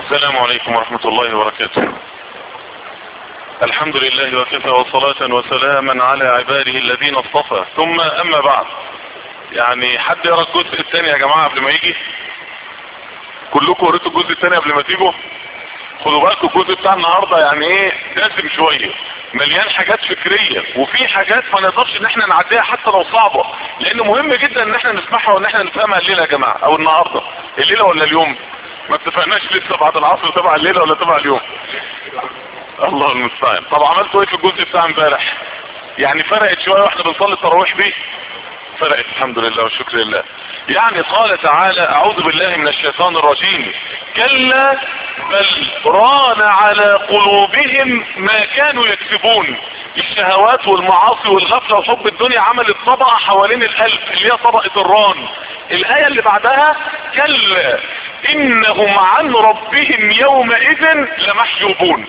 السلام عليكم ورحمة الله وبركاته الحمد لله وكفى وصلاة وسلاما على عباده الذين اصطفى ثم اما بعد يعني حد يرى الجزء الثاني يا جماعة قبل ما يجي كلكم قريتوا الجزء الثاني قبل ما تيجوا خدوا بالكم الجزء بتاع النهارده يعني ايه دسم شويه مليان حاجات فكريه وفي حاجات ما نقدرش ان احنا نعديها حتى لو صعبه لان مهم جدا ان احنا نسمعها وان احنا نفهمها الليله يا جماعه او النهارده الليله ولا اليوم ما اتفقناش لسه بعد العصر تبع الليله ولا تبع اليوم الله المستعان طب عملتوا ايه في الجزء بتاع امبارح يعني فرقت شويه واحنا بنصلي التراويح بيه فرقت الحمد لله والشكر لله يعني قال تعالى اعوذ بالله من الشيطان الرجيم كلا بل ران على قلوبهم ما كانوا يكسبون الشهوات والمعاصي والغفلة وحب الدنيا عملت طبقة حوالين القلب اللي هي طبقة الران الآية اللي بعدها كلا إنهم عن ربهم يومئذ لمحجوبون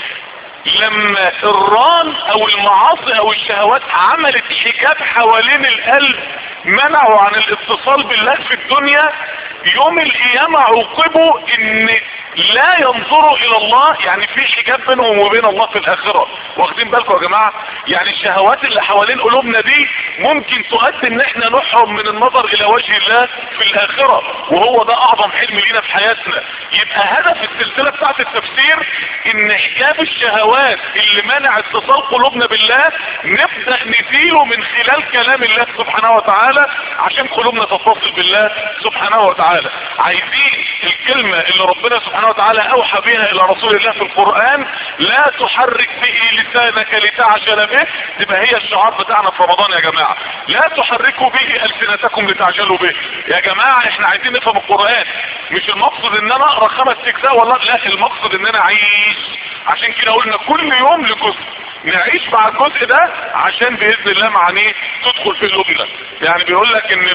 لما الران او المعاصي او الشهوات عملت حجاب حوالين القلب منعوا عن الاتصال بالله في الدنيا يوم القيامة عوقبوا ان لا ينظروا الى الله يعني في حجاب بينهم وبين الله في الاخرة واخدين بالكم يا جماعة يعني الشهوات اللي حوالين قلوبنا دي ممكن تؤدي ان احنا نحرم من النظر الى وجه الله في الاخرة وهو ده اعظم حلم لينا في حياتنا يبقى هدف السلسلة بتاعت التفسير ان حجاب الشهوات اللي منع اتصال قلوبنا بالله نبدأ نزيله من خلال كلام الله سبحانه وتعالى عشان قلوبنا تتصل بالله سبحانه وتعالى عايزين الكلمة اللي ربنا سبحانه وتعالى اوحى بها الى رسول الله في القرآن لا تحرك به لسانك لتعجل به تبقى هي الشعار بتاعنا في رمضان يا جماعة لا تحركوا به السنتكم لتعجلوا به يا جماعة احنا عايزين نفهم القرآن مش المقصد ان انا اقرا خمس اجزاء والله لا المقصد ان انا اعيش عشان كده قلنا كل يوم لجزء نعيش مع الجزء ده عشان باذن الله معانيه تدخل في قلوبنا يعني بيقول لك ان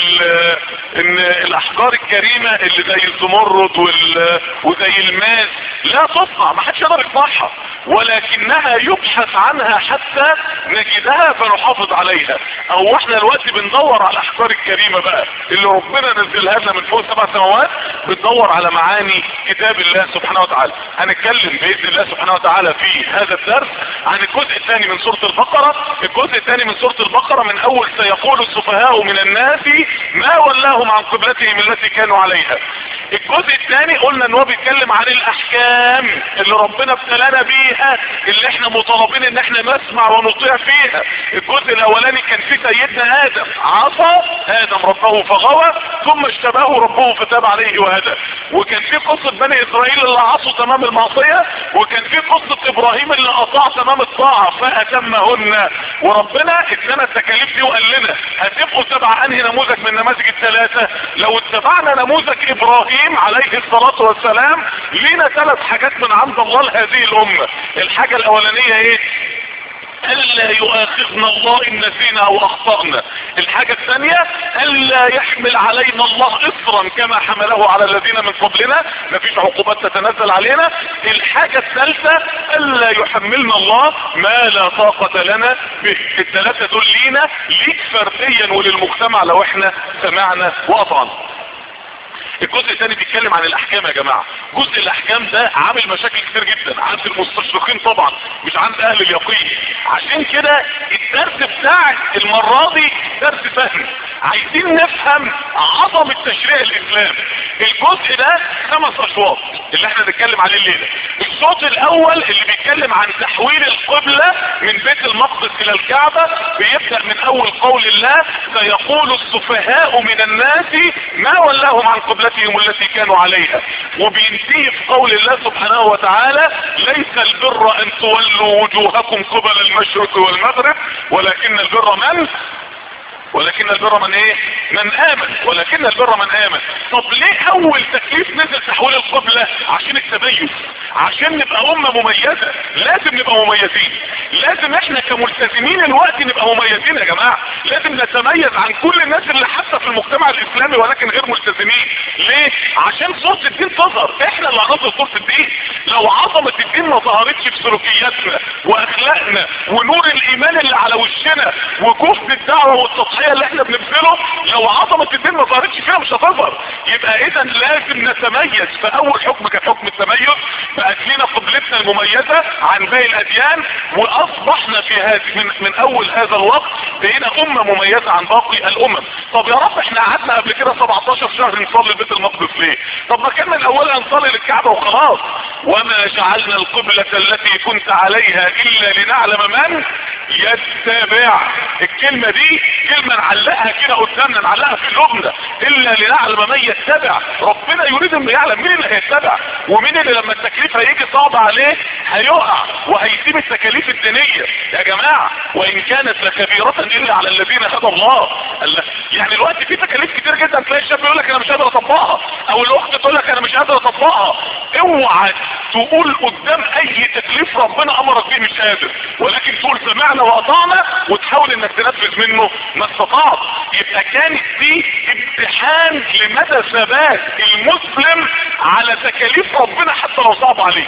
ان الاحجار الكريمه اللي زي الزمرد وال وزي الماس لا تصنع ما حدش يقدر يصنعها ولكنها يبحث عنها حتى نجدها فنحافظ عليها او احنا دلوقتي بندور على الاحجار الكريمه بقى اللي ربنا نزلها لنا من فوق سبع سماوات بندور على معاني كتاب الله سبحانه وتعالى هنتكلم باذن الله سبحانه وتعالى في هذا الدرس عن الجزء الثاني من سورة البقرة الجزء الثاني من سورة البقرة من اول سيقول السفهاء من الناس ما ولاهم عن قبلتهم التي كانوا عليها الجزء الثاني قلنا ان هو بيتكلم عن الاحكام اللي ربنا ابتلانا بيها اللي احنا مطالبين ان احنا نسمع ونطيع فيها الجزء الاولاني كان في سيدنا ادم عصى ادم ربه فغوى ثم اشتباه ربه فتاب عليه وهدى وكان في قصة بني اسرائيل اللي عصوا تمام المعصية وكان في قصة ابراهيم اللي اطاع تمام الطاعة فاتمهن وربنا ادانا التكاليف دي وقال لنا هتبقوا تبع انهي نموذج من النماذج الثلاثة لو اتبعنا نموذج ابراهيم عليه الصلاة والسلام لينا ثلاث حاجات من عند الله لهذه الامة الحاجة الاولانية ايه الا يؤاخذنا الله ان نسينا او اخطأنا الحاجة الثانية الا يحمل علينا الله اصرا كما حمله على الذين من قبلنا مفيش عقوبات تتنزل علينا الحاجة الثالثة الا يحملنا الله ما لا طاقة لنا به الثلاثة دول لينا ليك فرديا وللمجتمع لو احنا سمعنا واطعنا الجزء الثاني بيتكلم عن الاحكام يا جماعة جزء الاحكام ده عامل مشاكل كتير جدا عند المستشرقين طبعا مش عند اهل اليقين عشان كده الدرس بتاع المرة دي درس فهم عايزين نفهم عظمة تشريع الاسلام الجزء ده خمس اشواط اللي احنا بنتكلم عليه الليلة الصوت الاول اللي بيتكلم عن تحويل القبلة من بيت المقدس الى الكعبة بيبدأ من اول قول الله سيقول السفهاء من الناس ما ولاهم عن قبلتهم التي كانوا عليها وبينتهي في قول الله سبحانه وتعالى ليس البر ان تولوا وجوهكم قبل المشرق والمغرب ولكن البر من ولكن البر من ايه من امن ولكن البر من امن طب ليه اول تكليف نزل تحويل القبلة عشان التميز عشان نبقى امة مميزة لازم نبقى مميزين لازم احنا كملتزمين الوقت نبقى مميزين يا جماعة لازم نتميز عن كل الناس اللي حتى في المجتمع الاسلامي ولكن غير ملتزمين ليه عشان صورة الدين تظهر احنا اللي هنظهر صورة الدين لو عظمة الدين ما ظهرتش في سلوكياتنا واخلاقنا ونور الايمان اللي على وشنا وجهد الدعوة والتضحية التضحية اللي احنا بنبذله لو عظمة الدين ما ظهرتش فيها مش هتظهر يبقى اذا لازم نتميز فاول حكم كان حكم التميز بقت لنا قبلتنا المميزة عن باقي الاديان واصبحنا في هذه من, من اول هذا الوقت بقينا امة مميزة عن باقي الامم طب يا رب احنا قعدنا قبل كده 17 شهر نصلي بيت المقدس ليه طب ما كان من اولها نصلي للكعبة وخلاص وما جعلنا القبلة التي كنت عليها الا لنعلم من يتبع الكلمة دي كلمة نعلقها كده قدامنا نعلقها في قلوبنا الا لنعلم من يتبع ربنا يريد انه يعلم مين اللي هيتبع ومين اللي لما التكليف هيجي صعب عليه هيقع وهيسيب التكاليف الدينية يا جماعة وان كانت لكبيرة الا على الذين هدى الله يعني الوقت في تكاليف كتير جدا تلاقي الشاب يقول لك انا مش قادر اطبقها او الاخت تقول لك انا مش قادر اطبقها اوعى تقول قدام اي تكليف ربنا امرك بيه مش قادر ولكن تقول سمعنا واطعنا وتحاول انك تنفذ منه ما استطعت يبقى كانت دي امتحان لمدى ثبات المسلم على تكاليف ربنا حتى لو صعب عليه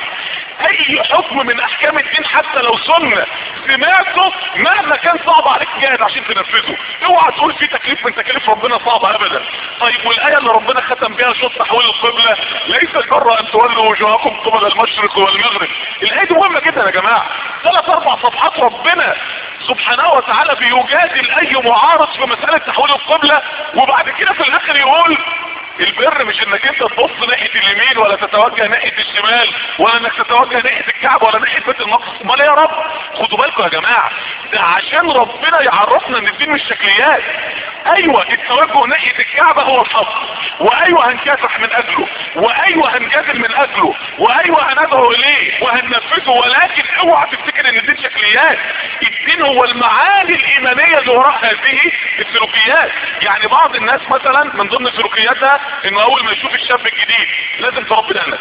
اي حكم من احكام الدين حتى لو سنة سمعته مهما كان صعب عليك جاهد عشان تنفذه اوعى تقول في تكليف من تكاليف ربنا صعبة ابدا طيب والاية اللي ربنا ختم بها شوط تحويل القبلة ليس البر ان تولوا وجوهكم قبل المشرق والمغرب الاية دي مهمة جدا يا جماعة ثلاث اربع صفحات ربنا سبحانه وتعالى بيجادل اي معارض في مسألة تحويل القبلة وبعد كده في الاخر يقول البر مش انك انت تبص ناحية اليمين ولا تتوجه ناحية الشمال ولا انك تتوجه ناحية الكعبة ولا ناحية بيت المقدس امال يا رب خدوا بالكم يا جماعة ده عشان ربنا يعرفنا ان الدين مش شكليات ايوه التوجه ناحية الكعبة هو الحق وايوه هنكافح من اجله وايوه هنجادل من اجله وايوه هندعو اليه وهننفذه ولكن اوعى تفتكر ان الدين شكليات الدين هو المعاني الايمانية اللي وراء هذه السلوكيات يعني بعض الناس مثلا من ضمن سلوكياتها انه اول ما يشوف الشاب الجديد لازم تربي دقنك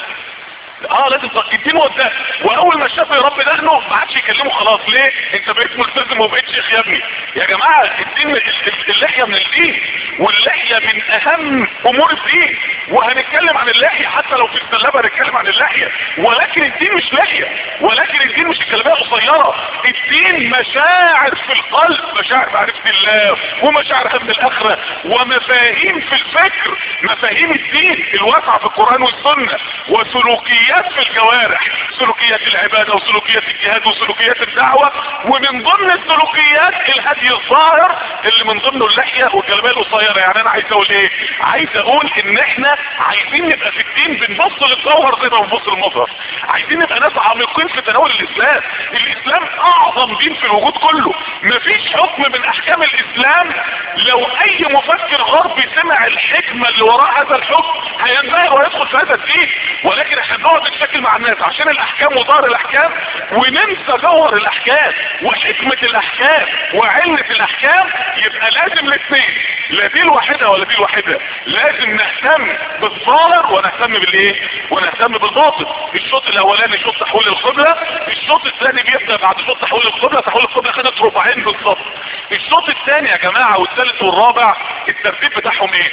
اه لازم تدينه قدام واول ما الشاب يربي دقنه ما عادش يكلمه خلاص ليه انت بقيت ملتزم وبقيت شيخ يا ابني يا جماعه الدين اللحيه من الدين واللحيه من اهم امور الدين وهنتكلم عن اللحيه حتى لو في السلابه هنتكلم عن اللحيه ولكن الدين مش لحيه ولكن الدين مش كلمات قصيره الدين مشاعر في القلب مشاعر معرفه الله ومشاعر هم الاخره ومفاهيم في الفكر مفاهيم الدين الواسعه في القران والسنه وسلوكيات سلوكيات في الجوارح سلوكيات العبادة وسلوكيات الجهاد وسلوكيات الدعوة ومن ضمن السلوكيات الهدي الظاهر اللي من ضمنه اللحية والجلبية القصيرة يعني انا عايز اقول ايه عايز اقول ان احنا عايزين نبقى في الدين بنبص للجوهر زي ما بنبص للمظهر عايزين نبقى ناس عميقين في تناول الاسلام الاسلام اعظم دين في الوجود كله مفيش حكم من احكام الاسلام لو اي مفكر غربي سمع الحكمة اللي وراء هذا الحكم هينبهر ويدخل في هذا الدين ولكن احنا بنقعد نتشكل مع الناس عشان الاحكام وظاهر الاحكام وننسى جوهر الاحكام وحكمة الاحكام وعلة الاحكام يبقى لازم الاثنين لا دي الواحدة ولا دي الواحدة لازم نهتم بالظاهر ونهتم بالايه ونهتم بالباطن الشوط الاولاني شوط تحويل القبلة الشوط الثاني بيبدأ بعد شوط تحويل القبلة تحويل القبلة خدت ربعين بالظبط الشوط الثاني يا جماعة والثالث والرابع الترتيب بتاعهم ايه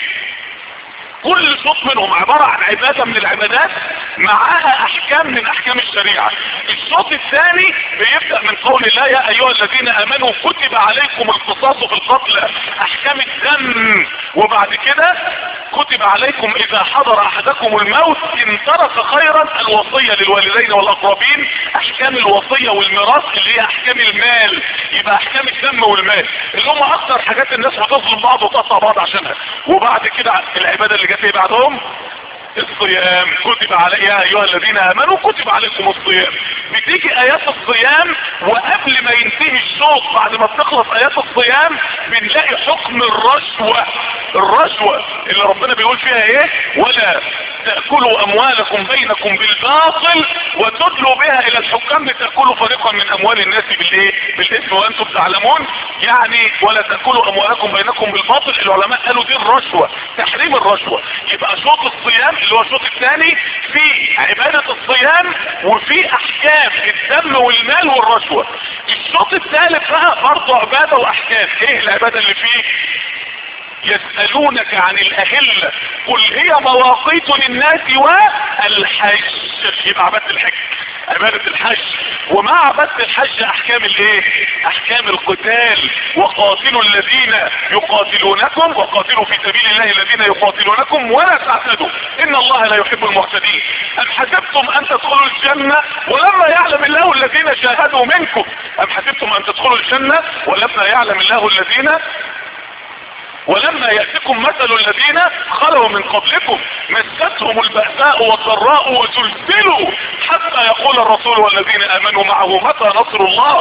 كل شوط منهم عبارة عن عبادة من العبادات معاها احكام من احكام الشريعة الشوط الثاني بيبدأ من قول الله يا ايها الذين امنوا كتب عليكم القصاص في القتل احكام الدم وبعد كده كتب عليكم اذا حضر احدكم الموت ان ترك خيرا الوصية للوالدين والاقربين احكام الوصية والميراث اللي هي احكام المال يبقى احكام الدم والمال اللي هم اكتر حاجات الناس بتظلم بعض وتقطع بعض عشانها وبعد كده العبادة اللي جت ايه بعدهم الصيام كتب علي يا ايها الذين امنوا كتب عليكم الصيام بتيجي ايات الصيام وقبل ما ينتهي الشوط بعد ما بتخلص ايات الصيام بنلاقي حكم الرشوة الرشوة اللي ربنا بيقول فيها ايه ولا تأكلوا اموالكم بينكم بالباطل وتدلوا بها الى الحكام لتأكلوا فريقا من اموال الناس بالايه بالاثم وانتم تعلمون يعني ولا تأكلوا اموالكم بينكم بالباطل العلماء قالوا دي الرشوة تحريم الرشوة يبقى شوط الصيام اللي هو الشوط الثاني في عبادة الصيام وفي احكام الدم والمال والرشوة الشوط الثالث بقى برضه عبادة واحكام ايه العبادة اللي فيه يسألونك عن الأهلة قل هي مواقيت للناس والحج يبقى عبادة الحج عبادة الحج ومع عبادة الحج احكام الايه احكام القتال وقاتلوا الذين يقاتلونكم وقاتلوا في سبيل الله الذين يقاتلونكم ولا تعتدوا ان الله لا يحب المعتدين ام حسبتم ان تدخلوا الجنة ولما يعلم الله الذين جاهدوا منكم ام حسبتم ان تدخلوا الجنة ولما يعلم الله الذين ولما يأتكم مثل الذين خلوا من قبلكم مستهم البأساء والضراء وزلزلوا حتى يقول الرسول والذين امنوا معه متى نصر الله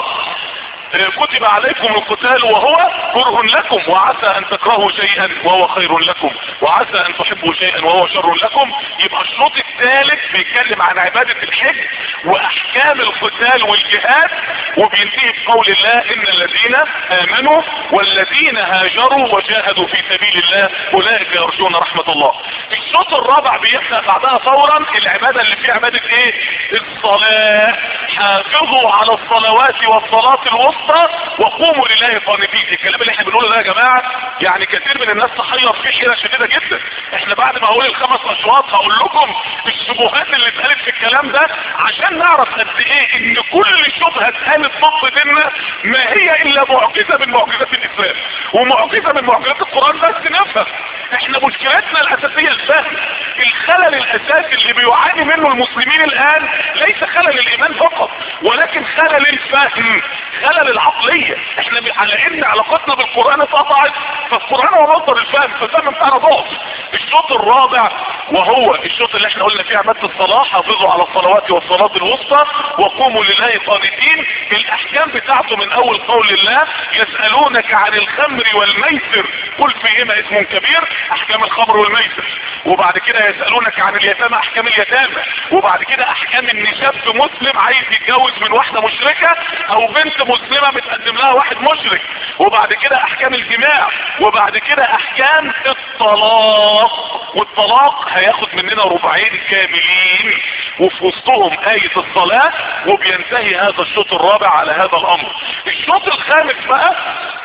كتب عليكم القتال وهو كره لكم وعسى ان تكرهوا شيئا وهو خير لكم وعسى ان تحبوا شيئا وهو شر لكم يبقى الشوط الثالث بيتكلم عن عبادة الحج واحكام القتال والجهاد وبينتهي بقول الله ان الذين امنوا والذين هاجروا وجاهدوا في سبيل الله اولئك يرجون رحمة الله الشوط الرابع بيبدأ بعدها فورا العبادة اللي فيها عبادة ايه الصلاة حافظوا على الصلوات والصلاة الوسطى وقوموا لله قانتين الكلام اللي احنا بنقوله ده يا جماعة يعني كثير من الناس تحير فيه حيرة شديدة جدا احنا بعد ما هقول الخمس اشواط هقول لكم الشبهات اللي اتقالت في الكلام ده عشان نعرف قد ايه ان كل شبهة اتقالت ضد ديننا ما هي الا معجزة من معجزات الاسلام ومعجزة من معجزات القرآن بس نفهم احنا مشكلتنا الاساسية الفهم الخلل الاساسي اللي بيعاني منه المسلمين الان ليس خلل الايمان فقط ولكن خلل الفهم خلل العقلية احنا على ان علاقتنا بالقرآن اتقطعت فالقرآن هو مصدر الفهم فالفهم بتاعنا ضعف الشوط الرابع وهو الشوط اللي احنا قلنا فيه عبادة الصلاة حافظوا على الصلوات والصلاة الوسطى وقوموا لله قانتين الاحكام بتاعته من اول قول الله يسألونك عن الخمر والميسر قل فيهما اسم كبير احكام الخمر والميسر وبعد كده يسألونك عن اليتامى احكام اليتامى وبعد كده احكام ان شاب مسلم عايز يتجوز من واحدة مشركة او بنت مسلمة متقدم لها واحد مشرك وبعد كده احكام الجماع وبعد كده احكام الطلاق والطلاق هياخد مننا ربعين كاملين وفي وسطهم آية الصلاة وبينتهي هذا الشوط الرابع على هذا الامر الشوط الخامس بقى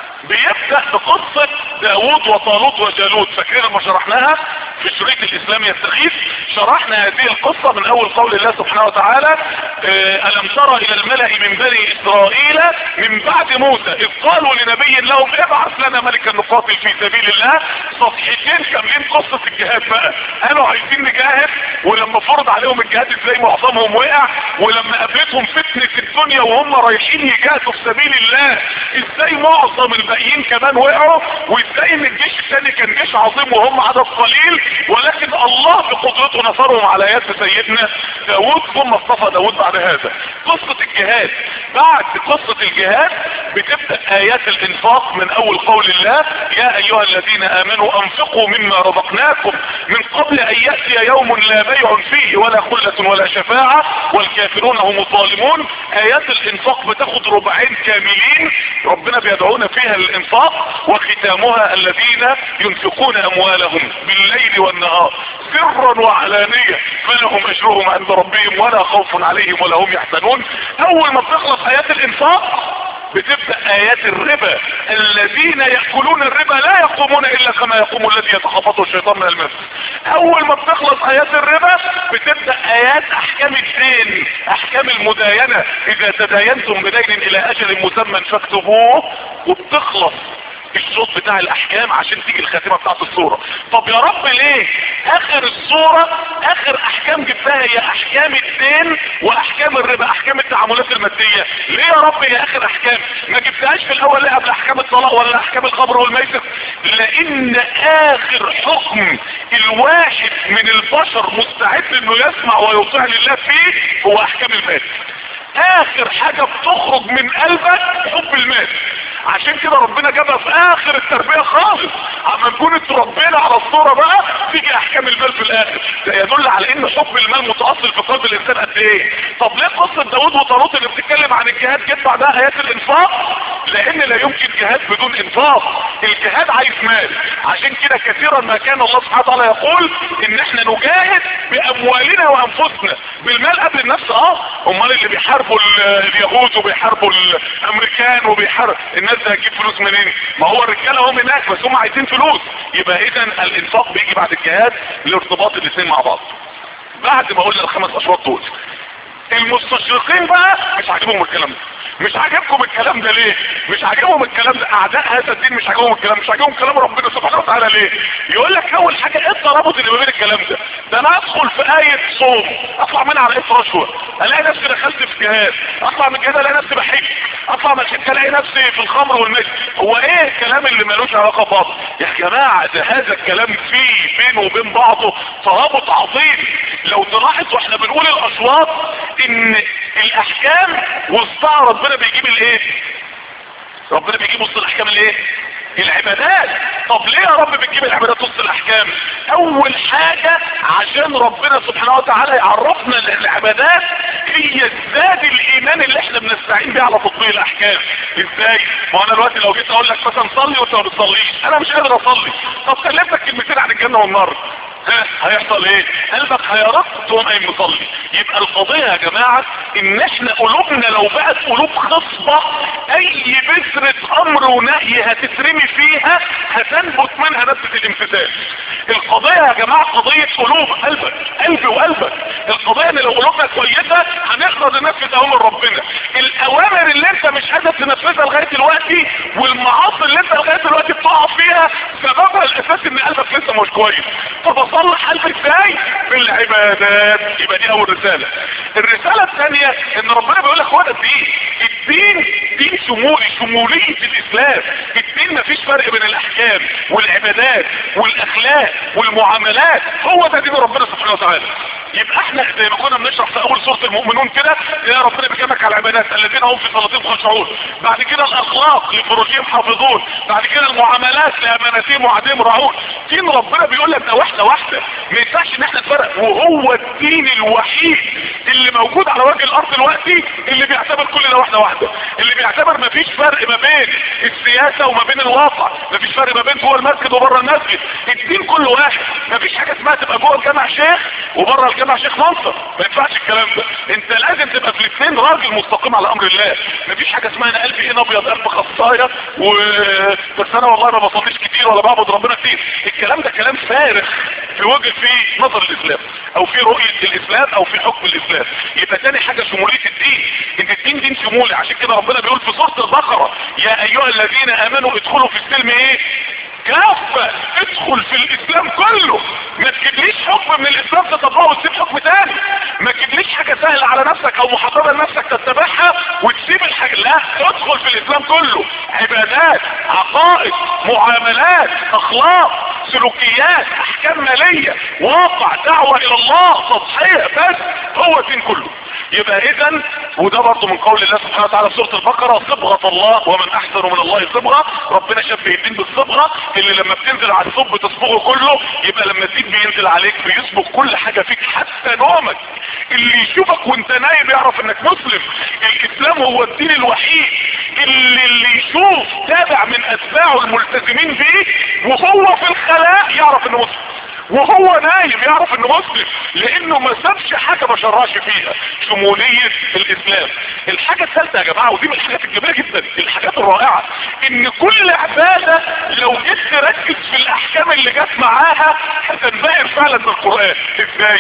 بيبدأ بقصة داوود وطالوت وجالوت فاكرين لما شرحناها في شريك الاسلام يستغيث شرحنا هذه القصة من اول قول الله سبحانه وتعالى اه الم ترى الى الملأ من بني اسرائيل من بعد موسى اذ قالوا لنبي لهم ابعث لنا ملكا نقاتل في سبيل الله صفحتين كاملين قصة الجهاد بقى قالوا عايزين نجاهد ولما فرض عليهم الجهاد ازاي معظمهم وقع ولما قابلتهم فتنة الدنيا وهم رايحين يجاهدوا في سبيل الله ازاي معظم الباقيين كمان وقعوا وازاي ان الجيش الثاني كان جيش عظيم وهم عدد قليل ولكن الله بقدرته نصرهم على يد سيدنا داود ثم اصطفى داود بعد هذا قصة الجهاد بعد قصة الجهاد بتبدأ ايات الانفاق من اول قول الله يا ايها الذين امنوا انفقوا مما رزقناكم من قبل ان يأتي يوم لا بيع فيه ولا خلة ولا شفاعة والكافرون هم الظالمون ايات الانفاق بتاخد ربعين كاملين ربنا بيدعونا فيها للانفاق وختامها الذين ينفقون اموالهم بالليل والنهار سرا وعلانية فلهم اجرهم عند ربهم ولا خوف عليهم ولا هم يحزنون اول ما بتخلص ايات الانفاق بتبدأ ايات الربا الذين يأكلون الربا لا يقومون الا كما يقوم الذي يتخبطه الشيطان من المس اول ما بتخلص ايات الربا بتبدأ ايات احكام الدين احكام المداينة اذا تداينتم بدين الى اجل مسمى فاكتبوه وبتخلص الصوت بتاع الاحكام عشان تيجي الخاتمة بتاعت الصورة طب يا رب ليه اخر الصورة اخر احكام جبتها هي احكام الدين واحكام الربا احكام التعاملات المادية ليه يا رب هي اخر احكام ما جبتهاش في الاول ليه قبل احكام الطلاق ولا احكام الخمر والميسر لان اخر حكم الواحد من البشر مستعد انه يسمع ويطيع لله فيه هو احكام المال اخر حاجة بتخرج من قلبك حب المال عشان كده ربنا جابها في اخر التربية خالص اما نكون اتربينا على الصورة بقى تيجي احكام المال في الاخر ده يدل على ان حب المال متأصل في قلب الانسان قد ايه طب ليه قصة داود وطالوت اللي بتتكلم عن الجهاد جت بعدها ايات الانفاق لان لا يمكن جهاد بدون انفاق الجهاد عايز مال عشان كده كثيرا ما كان الله سبحانه وتعالى يقول ان احنا نجاهد باموالنا وانفسنا بالمال قبل النفس اه امال اللي بيحاربوا اليهود وبيحاربوا الامريكان وبيحارب الناس ده هتجيب فلوس منين ما هو الرجاله هم هناك بس هم عايزين فلوس يبقى اذا الانفاق بيجي بعد الجهاد لارتباط الاثنين مع بعض بعد ما قلنا الخمس اشواط دول المستشرقين بقى مش عاجبهم الكلام ده مش عاجبكم الكلام ده ليه مش عاجبهم الكلام ده اعداء هذا الدين مش عاجبهم الكلام مش عاجبهم كلام ربنا سبحانه وتعالى ليه يقول لك اول حاجه ايه الترابط اللي ما بين الكلام ده ده انا ادخل في ايه صوم اطلع منها على ايه رشوه الاقي نفسي دخلت في جهاد اطلع من كده الاقي نفسي بحج اطلع من الحج الاقي نفسي في الخمر والمجد هو ايه الكلام اللي ملوش علاقه ببعض يا جماعه ده هذا الكلام فيه بينه وبين بعضه ترابط عظيم لو تلاحظ واحنا بنقول الاصوات ان الاحكام وسطها ربنا بيجيب الايه ربنا بيجيب وسط الاحكام الايه العبادات طب ليه يا رب بتجيب العبادات وسط الاحكام اول حاجة عشان ربنا سبحانه وتعالى يعرفنا ان العبادات هي الزاد الايمان اللي احنا بنستعين بيه على تطبيق الاحكام ازاي ما انا دلوقتي لو جيت اقول لك مثلا صلي وانت ما بتصليش انا مش قادر اصلي طب كلمتك كلمتين عن الجنه والنار ها هيحصل ايه قلبك هيرق تقوم قايم مصلي يبقى القضية يا جماعة ان احنا قلوبنا لو بقت قلوب خصبة اي بذرة امر ونهي هتترمي فيها هتنبت منها نبتة الامتثال القضية يا جماعة قضية قلوب قلبك قلبي وقلبك القضية ان لو قلوبنا كويسة هنقدر ننفذ اوامر ربنا الاوامر اللي انت مش قادر تنفذها لغاية دلوقتي والمعاصي اللي انت لغاية دلوقتي بتقع فيها سببها الاساس ان قلبك لسه مش كويس طب اصلح قلبي ازاي بالعبادات يبقى دي اول رسالة الرسالة الثانية ان ربنا بيقول لك هو ده الدين الدين دين شمولي شمولية الاسلام الدين مفيش فرق بين الاحكام والعبادات والاخلاق والمعاملات هو ده دين ربنا سبحانه وتعالى يبقى احنا زي ما كنا بنشرح في اول سورة المؤمنون كده يا ربنا بيكلمك على العبادات الذين هم في صلاتهم خاشعون بعد كده الاخلاق لفروجهم حافظون بعد كده المعاملات لامانتهم وعدهم راعون دين ربنا بيقول لك ده واحده واحده ما ينفعش ان احنا نفرق وهو الدين الوحيد اللي موجود على وجه الارض دلوقتي اللي بيعتبر كل ده واحده واحده اللي بيعتبر ما فيش فرق ما بين السياسه وما بين الواقع ما فيش فرق ما بين جوه المسجد وبره المسجد الدين كله واحد ما فيش حاجه اسمها تبقى جوه الجامع شيخ وبره الجامع شيخ منصر ما ينفعش الكلام ده انت لازم تبقى في الاثنين راجل مستقيم على امر الله ما فيش حاجه اسمها انا قلبي هنا ابيض قلب خصايه و بس انا والله ما بصليش كتير ولا بعبد ربنا كتير الكلام ده كلام فارغ في وجه في نظر الاسلام او في رؤيه الاسلام او في حكم الاسلام يبقى تاني حاجه شموليه الدين ان الدين دين شمولي عشان كده ربنا بيقول في سوره البقره يا ايها الذين امنوا ادخلوا في السلم ايه كافة ادخل في الاسلام كله ما تجيبليش حكم من الاسلام تطبقه وتسيب حكم تاني ما تجيبليش حاجة سهلة على نفسك او محرمة لنفسك تتبعها وتسيب الحاجة لا ادخل في الاسلام كله عبادات عقائد معاملات اخلاق سلوكيات احكام مالية واقع دعوة الى الله تضحية بس هو الدين كله يبقى اذا وده برضه من قول الله سبحانه وتعالى في سوره البقره صبغه الله ومن احسن من الله صبغه ربنا شبه الدين بالصبغه اللي لما بتنزل على الصب تصبغه كله يبقى لما الدين بينزل عليك بيصبغ كل حاجه فيك حتى نومك اللي يشوفك وانت نايم يعرف انك مسلم الاسلام هو الدين الوحيد اللي اللي يشوف تابع من اتباعه الملتزمين بيه وهو في الخلاء يعرف انه مسلم وهو نايم يعرف انه مسلم لانه ما سابش حاجة ما شرعش فيها شمولية الاسلام الحاجة الثالثة يا جماعة ودي من الحاجات الجميلة جدا الحاجات الرائعة ان كل عبادة لو جيت تركز في الاحكام اللي جت معاها هتنبهر فعلا بالقرآن ازاي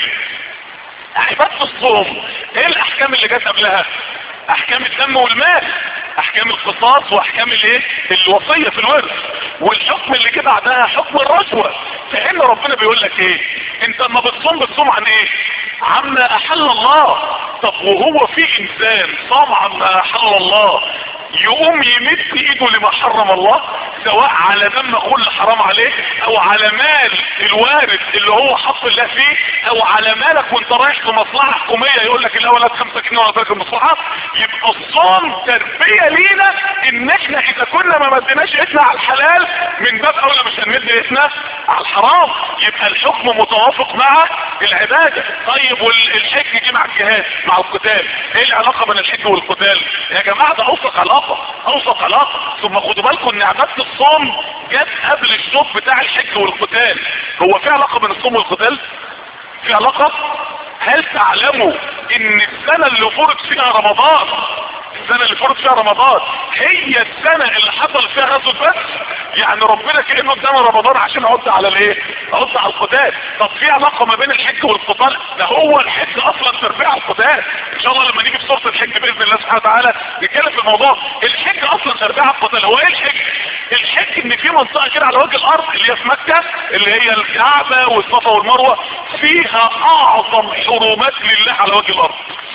عبادة الصوم ايه الاحكام اللي جت قبلها احكام الدم والمال احكام القصاص واحكام الايه الوصية في الورث والحكم اللي جه بعدها حكم الرشوة فان ربنا بيقول لك ايه انت لما بتصوم بتصوم عن ايه عما احل الله طب وهو في انسان صام عما احل الله يقوم يمد ايده لما حرم الله سواء على دم كل حرام عليه او على مال الوارث اللي هو حط الله فيه او على مالك وانت رايح في مصلحه حكوميه يقول لك الاول هات 5 جنيه ولا ترك المصلحه يبقى الصوم تربيه لينا ان احنا اذا كنا ما مديناش ايدنا على الحلال من باب اولى مش هنمد ايدنا على الحرام يبقى الحكم متوافق مع العباده طيب والحج جه مع الجهاد مع القتال ايه العلاقه بين الحج والقتال يا جماعه ده اوثق علاقه اوثق علاقه ثم خدوا بالكم ان عباده الصوم جت قبل الشوط بتاع الحج والقتال هو في علاقه بين الصوم والقتال في علاقه هل تعلموا ان السنه اللي فرض فيها رمضان السنة اللي فرض فيها رمضان هي السنة اللي حصل فيها غزوة بدر يعني ربنا كانه ادانا رمضان عشان اعد على الايه اعد على القتال طب في علاقه ما بين الحج والقتال ده هو الحج اصلا تربيع القتال ان شاء الله لما نيجي في سوره الحج باذن الله سبحانه وتعالى نتكلم في الموضوع الحج اصلا تربيع القتال هو ايه الحج الحج ان في منطقه كده على وجه الارض اللي هي في مكه اللي هي الكعبه والصفا والمروه فيها اعظم حرمات لله على وجه الارض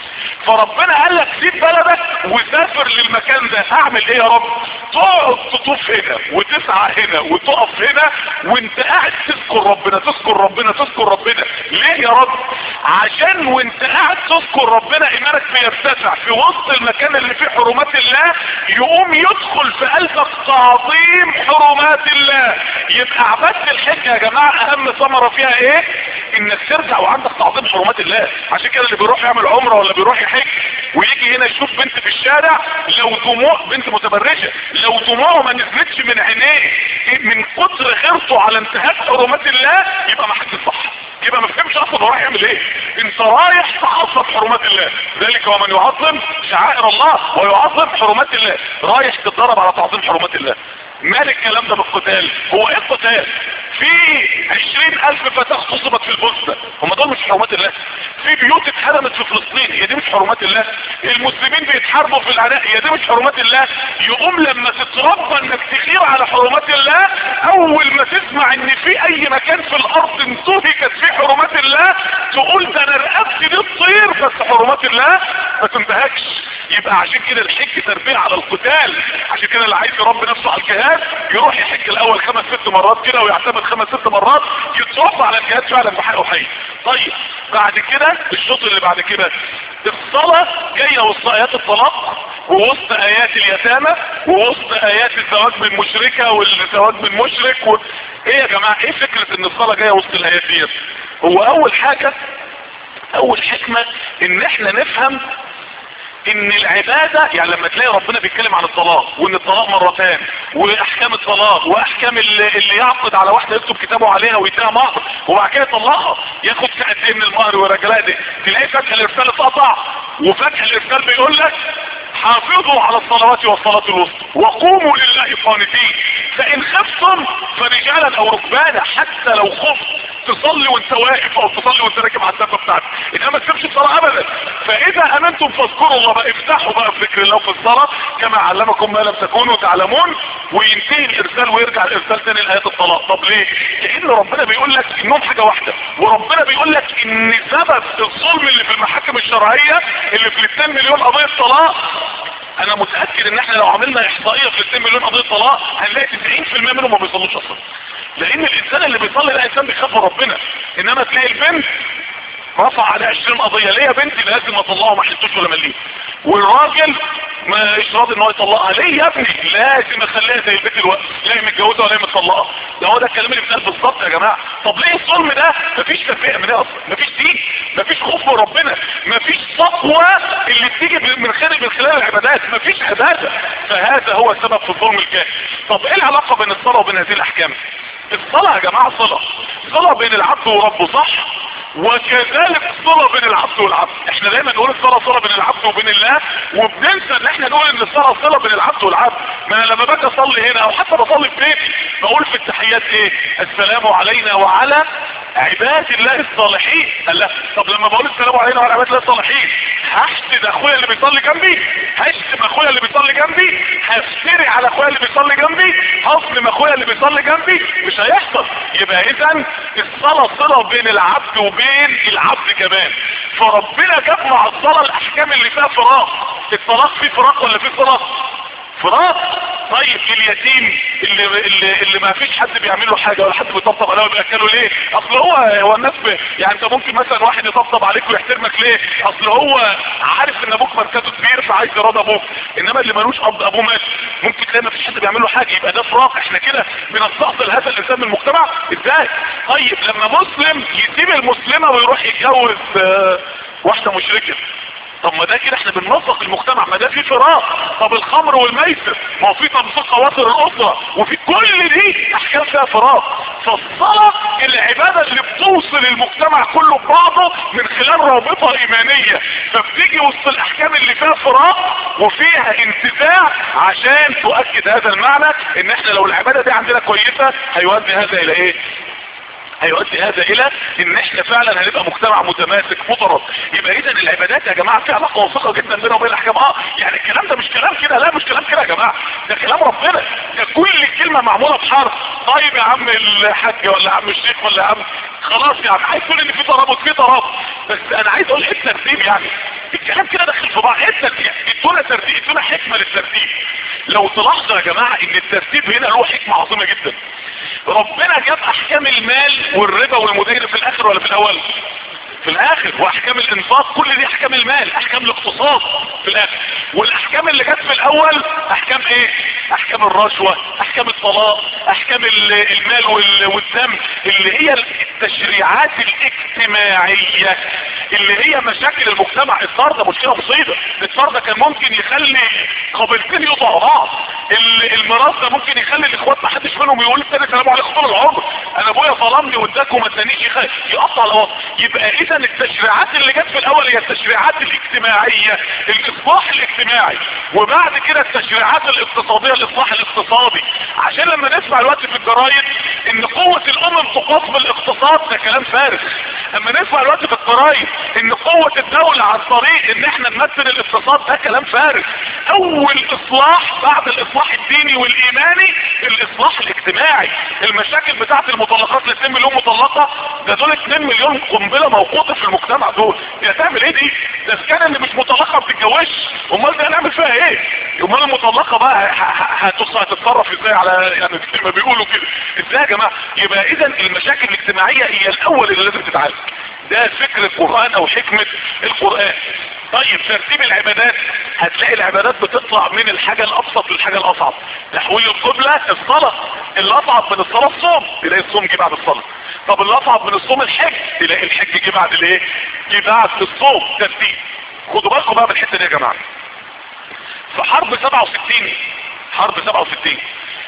فربنا قال لك سيب بلدك وسافر للمكان ده اعمل ايه يا رب تقعد تطوف هنا وتسعى هنا وتقف هنا وانت قاعد تذكر ربنا تذكر ربنا تذكر ربنا ليه يا رب عشان وانت قاعد تذكر ربنا ايمانك بيرتفع في وسط المكان اللي فيه حرمات الله يقوم يدخل في قلبك تعظيم حرمات الله يبقى عبادة الحج يا جماعة اهم ثمرة فيها ايه انك ترجع وعندك تعظيم حرمات الله عشان كده اللي بيروح يعمل عمرة ولا بيروح يحج ويجي هنا يشوف بنت في الشارع لو دموع بنت متبرجة لو دموعه ما نزلتش من عينيه من كتر غيرته على انتهاك حرمات الله يبقى ما حد صح يبقى ما فهمش اصلا هو رايح يعمل ايه انت رايح تعظم حرمات الله ذلك ومن يعظم شعائر الله ويعظم حرمات الله رايح تتدرب على تعظيم حرمات الله مال الكلام ده بالقتال هو ايه القتال في عشرين الف فتاة اغتصبت في البوسنة هم دول مش حرمات الله في بيوت اتهدمت في فلسطين هي دي مش حرمات الله المسلمين بيتحاربوا في العراق هي دي مش حرمات الله يقوم لما تتربى انك تغير على حرمات الله اول ما تسمع ان في اي مكان في الارض انتهكت فيه حرمات الله تقول ده انا رقبتي دي تطير بس حرمات الله ما تنتهكش يبقى عشان كده الحج تربية على القتال عشان كده اللي عايز يربي نفسه على الجهاد يروح يحج الاول خمس ست مرات كده ويعتمد خمس ست مرات يتربى على الجهاد فعلا بحقه حي طيب بعد كده الشوط اللي بعد كده الصلاة جاية وسط ايات الطلاق ووسط ايات اليتامى ووسط ايات الزواج من مشركة والزواج من مشرك و... ايه يا جماعة ايه فكرة ان الصلاة جاية وسط الايات ديت هو اول حاجة اول حكمة ان احنا نفهم ان العبادة يعني لما تلاقي ربنا بيتكلم عن الطلاق وان الطلاق مرتان واحكام الطلاق واحكام اللي, اللي يعقد على واحدة يكتب كتابه عليها ويديها مهر وبعد كده يطلقها ياخد قد ايه من المهر والرجلاء دي تلاقي فجأة الارسال اتقطع وفجأة الارسال بيقول لك حافظوا على الصلوات والصلاة الوسطى وقوموا لله قانتين فان خفتم فرجالا او ركبانا حتى لو خفت تصلي وانت واقف او تصلي وانت راكب على الدابه بتاعتك انما ما تسيبش الصلاه ابدا فاذا امنتم فاذكروا الله بقى افتحوا بقى في ذكر الله في الصلاه كما علمكم ما لم تكونوا تعلمون وينتهي الارسال ويرجع الارسال تاني لايات الطلاق طب ليه؟ لان ربنا بيقول لك انهم حاجه واحده وربنا بيقول لك ان سبب الظلم اللي في المحاكم الشرعيه اللي في 2 مليون قضيه طلاق انا متاكد ان احنا لو عملنا احصائيه في 2 مليون قضيه طلاق هنلاقي 90% منهم ما بيصلوش اصلا لان الانسان اللي بيصلي ده انسان بيخاف من ربنا انما تلاقي البنت رفع على 20 قضيه ليه يا بنتي لازم اطلقها ما حلتوش ولا مليم والراجل مش راضي ان هو يطلقها ليه يا ابني لازم اخليها زي البيت الوقت لا هي متجوزه ولا هي مطلقه ده هو ده الكلام اللي بيتقال بالظبط يا جماعه طب ليه الظلم ده مفيش تفرقه من ايه اصلا مفيش دين مفيش خوف من ربنا مفيش تقوى اللي بتيجي من خلال من خلال العبادات مفيش عباده فهذا هو السبب في الظلم الكامل طب ايه العلاقه بين الصلاه وبين هذه الاحكام الصلاه يا جماعه صله صله بين العبد وربه صح وكذلك صلة بين العبد والعبد احنا دايما نقول الصلاة صلة بين العبد وبين الله وبننسى ان احنا نقول ان الصلاة صلة بين العبد والعبد ما انا لما باجي اصلي هنا او حتى بصلي في بيتي بقول في التحيات ايه السلام علينا وعلى عباد الله الصالحين قال لا طب لما بقول السلام علينا وعلى عباد الله الصالحين هحسد اخويا اللي بيصلي جنبي هشتم اخويا اللي بيصلي جنبي هفتري على اخويا اللي بيصلي جنبي هظلم اخويا اللي بيصلي جنبي مش هيحصل يبقى اذا الصلاة صلة بين العبد وبين العبد كمان فربنا جاب مع الصلاة الاحكام اللي فيها فراق الطلاق فيه فراق ولا فيه صلاة فراق طيب اليتيم اللي اللي, اللي ما فيش حد بيعمل له حاجه ولا حد بيطبطب عليه وبياكله ليه اصل هو هو الناس ب... يعني انت ممكن مثلا واحد يطبطب عليك ويحترمك ليه اصل هو عارف ان ابوك مركزه كبير فعايز يراضي ابوك انما اللي ملوش اب ابوه مات ممكن تلاقي ما فيش حد بيعمل له حاجه يبقى ده فراق احنا كده بنستأصل هذا الانسان من المجتمع ازاي طيب لما مسلم يسيب المسلمه ويروح يتجوز آه، واحده مشركه طب ما ده كده احنا بننظف المجتمع ما ده في فراغ طب الخمر والميسر ما هو في تنظيف خواطر الاسره وفي كل دي احكام فيها فراغ فالصلاه العباده اللي بتوصل المجتمع كله ببعضه من خلال رابطه ايمانيه فبتيجي وسط الاحكام اللي فيها فراغ وفيها انتزاع عشان تؤكد هذا المعنى ان احنا لو العباده دي عندنا كويسه هيؤدي هذا الى ايه هيؤدي هذا الى ان احنا فعلا هنبقى مجتمع متماسك مضرب يبقى اذا العبادات يا جماعه في علاقه وثيقه جدا بينها وبين الاحكام اه يعني الكلام ده مش كلام كده لا مش كلام كده يا جماعه ده كلام ربنا ده كل كلمه معموله بحرف طيب يا عم الحاج ولا عم الشيخ ولا يا عم خلاص يعني عايز تقول ان في ترابط في ترابط بس انا عايز اقول ايه الترتيب يعني الكلام كده داخل في بعض ايه الترتيب ادونا ترتيب ادونا حكمه للترتيب لو تلاحظوا يا جماعه ان الترتيب هنا له حكمه عظيمه جدا ربنا جاب احكام المال والربا والمدير في الاخر ولا في الاول في الاخر واحكام الانفاق كل دي احكام المال احكام الاقتصاد في الاخر والاحكام اللي جت في الاول احكام ايه احكام الرشوة احكام الطلاق احكام المال والدم اللي هي التشريعات الاجتماعية اللي هي مشاكل المجتمع الصار ده مشكلة مصيبة الصار ده كان ممكن يخلي قبيلتين يقطعوا بعض الميراث ده ممكن يخلي الاخوات ما حدش منهم يقول التاني سلام عليكم طول العمر انا ابويا ظلمني واداكم ما ادانيش يقطع الوقت يبقى اذا التشريعات اللي جت في الاول هي التشريعات الاجتماعية الاصلاح الاجتماعي وبعد كده التشريعات الاقتصادية الاصلاح الاقتصادي عشان لما نسمع الوقت في الجرايد ان قوة الامم تقاس بالاقتصاد ده كلام فارغ اما نسمع الوقت في الجرايد ان قوة الدولة عن طريق ان احنا نمثل الاقتصاد ده كلام فارغ اول اصلاح بعد الاصلاح الديني والايماني الاصلاح الاجتماعي المشاكل بتاعت المطلقات ل 2 مليون مطلقة ده دول 2 مليون قنبلة موقوتة في المجتمع دول دي هتعمل ايه دي ده كان اللي مش مطلقة ما بتتجوزش امال ده هنعمل فيها ايه امال المطلقة بقى هتتصرف ازاي على يعني زي ما بيقولوا كده ازاي يا جماعة يبقى اذا المشاكل الاجتماعية هي الاول اللي لازم تتعالج ده فكر القرآن او حكمة القرآن طيب ترتيب العبادات هتلاقي العبادات بتطلع من الحاجة الابسط للحاجة الاصعب تحويل القبلة الصلاة الاصعب من الصلاة الصوم تلاقي الصوم جه بعد الصلاة طب الاصعب من الصوم الحج تلاقي الحج جه بعد الايه جه بعد الصوم ترتيب خدوا بالكم بقى من الحته دي يا جماعه في حرب 67 حرب 67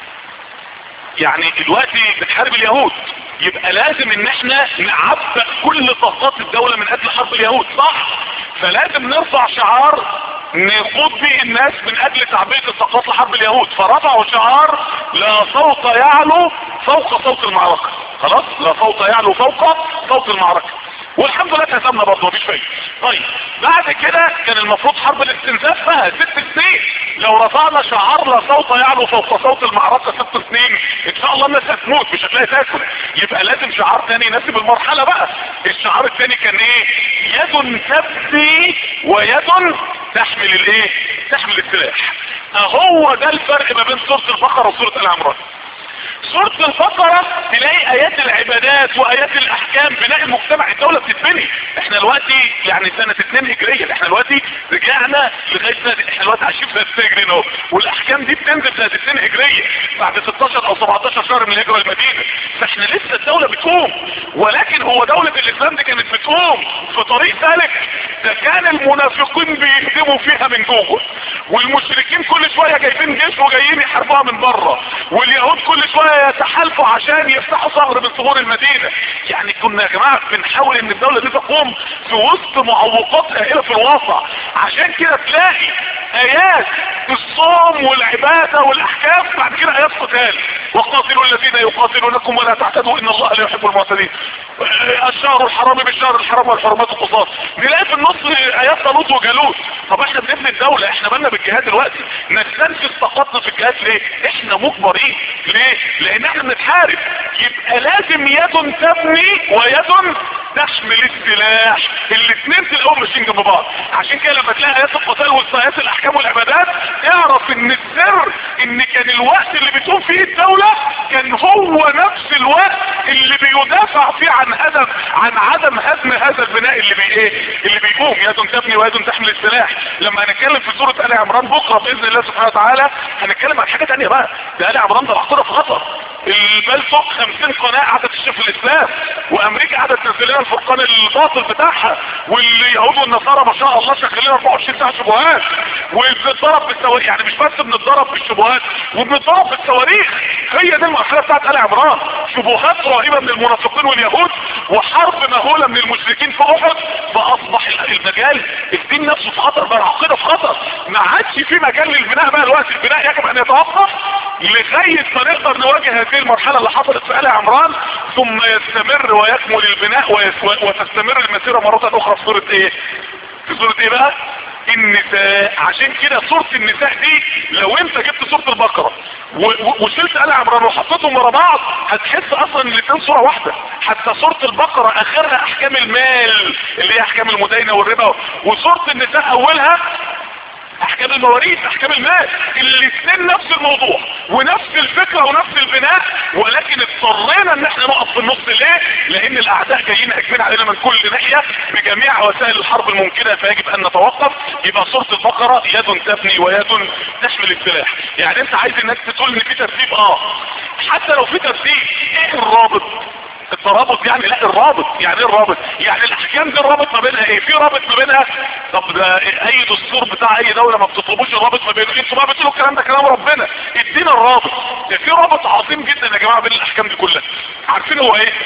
يعني دلوقتي بتحارب اليهود يبقى لازم ان احنا نعبأ كل طاقات الدولة من اجل حرب اليهود صح فلازم نرفع شعار نقود به الناس من اجل تعبئة الطاقات لحرب اليهود فرفعوا شعار لا صوت يعلو فوق صوت المعركة خلاص لا صوت يعلو فوق صوت المعركة والحمد لله اتهزمنا برضه مفيش فايده طيب بعد كده كان المفروض حرب الاستنزاف بقى ست سنين لو رفعنا شعار لا صوت يعلو فوق صوت المعركة ست سنين ان شاء الله الناس هتموت مش هتلاقي تاكل يبقى لازم شعار تاني يناسب المرحلة بقى الشعار التاني كان ايه يد تبدي ويد تحمل الايه تحمل السلاح اهو ده الفرق ما بين سورة البقرة وسورة العمران سورة البقرة تلاقي ايات العبادات وايات الاحكام بناء المجتمع الدولة بتتبني احنا دلوقتي يعني سنة 2 هجرية احنا دلوقتي رجعنا لغاية سنة احنا دلوقتي عايشين في سنة 2 هجرية اهو والاحكام دي بتنزل سنة 2 هجرية بعد 16 او 17 شهر من الهجرة المدينة فاحنا لسه الدولة بتقوم ولكن هو دولة الاسلام دي كانت بتقوم في طريق سالك ده كان المنافقين بيهدموا فيها من جوه والمشركين كل شوية جايبين جيش وجايين يحاربوها من بره واليهود كل شوية يتحالفوا عشان يفتحوا ثغر من ثغور المدينة يعني كنا يا جماعة بنحاول ان الدولة دي تقوم في وسط معوقات هائلة في الواقع عشان كده تلاقي ايات الصوم والعبادة والاحكام بعد كده ايات قتال وقاتلوا الذين يقاتلونكم ولا تعتدوا ان الله لا يحب المعتدين الشهر الحرام بالشهر الحرام والحرمات القصاص نلاقي في النص ايات طالوت وجالوت طب احنا بنبني الدولة احنا بالنا بالجهاد دلوقتي نستنفذ طاقتنا في الجهاد ليه احنا مجبرين ليه لان احنا بنتحارب يبقى لازم يد تبني ويد تحمل السلاح الاثنين تلاقوهم ماشيين جنب بعض عشان كده لما تلاقي ايات القتال وايات الاحكام والعبادات اعرف ان السر ان كان الوقت اللي بتقوم فيه الدولة كان هو نفس الوقت اللي بيدافع فيه عن هدف عن عدم هدم هذا البناء اللي بي ايه اللي بيقوم يد تبني ويد تحمل السلاح لما هنتكلم في سورة آل عمران بكرة باذن الله سبحانه وتعالى هنتكلم عن حاجة تانية بقى ده آل عمران ده محطوطة في خطر البال فوق 50 قناة قاعدة تشوف الاسلام وامريكا قاعدة تنزل لنا الفرقان الباطل بتاعها واليهود والنصارى ما شاء الله شغالين 24 ساعه شبهات وبنتضرب بالصواريخ يعني مش بس بنتضرب بالشبهات وبنتضرب بالصواريخ هي دي المرحله بتاعت ال عمران شبهات رهيبه من المنافقين واليهود وحرب مهوله من المشركين في احد فاصبح المجال الدين نفسه في خطر بقى العقيده في خطر ما عادش في مجال للبناء بقى الوقت البناء يجب ان يتوقف لغايه ما نقدر نواجه هذه المرحله اللي حصلت في ال عمران ثم يستمر ويكمل البناء ويس- وتستمر المسيره مره اخرى في سوره ايه في سوره ايه بقى النساء عشان كده سورة النساء دي لو انت جبت سورة البقرة و- و- وشلت آل عمران وحطيتهم ورا بعض هتحس اصلا ان الاتنين سورة واحدة حتى سورة البقرة اخرها احكام المال اللي هي احكام المداينة والربا وسورة النساء اولها احكام المواريث احكام المال الاثنين نفس الموضوع ونفس الفكرة ونفس البناء ولكن اضطرينا ان احنا نقف في النص ليه لان الاعداء جايين هاجمين علينا من كل ناحية بجميع وسائل الحرب الممكنة فيجب ان نتوقف يبقى سورة البقرة يد تبني ويد تحمل السلاح يعني انت عايز الناس تقول ان في ترتيب اه حتى لو في ترتيب ايه الرابط الترابط يعني لا الرابط يعني ايه الرابط يعني الاحكام دي الرابط ما بينها ايه في رابط ما بينها طب ده اي دستور بتاع اي دولة ما بتطلبوش الرابط ما بينه انتوا بقى بتقولوا الكلام ده كلام ربنا ادينا الرابط ده في رابط عظيم جدا يا جماعة بين الاحكام دي كلها عارفين هو ايه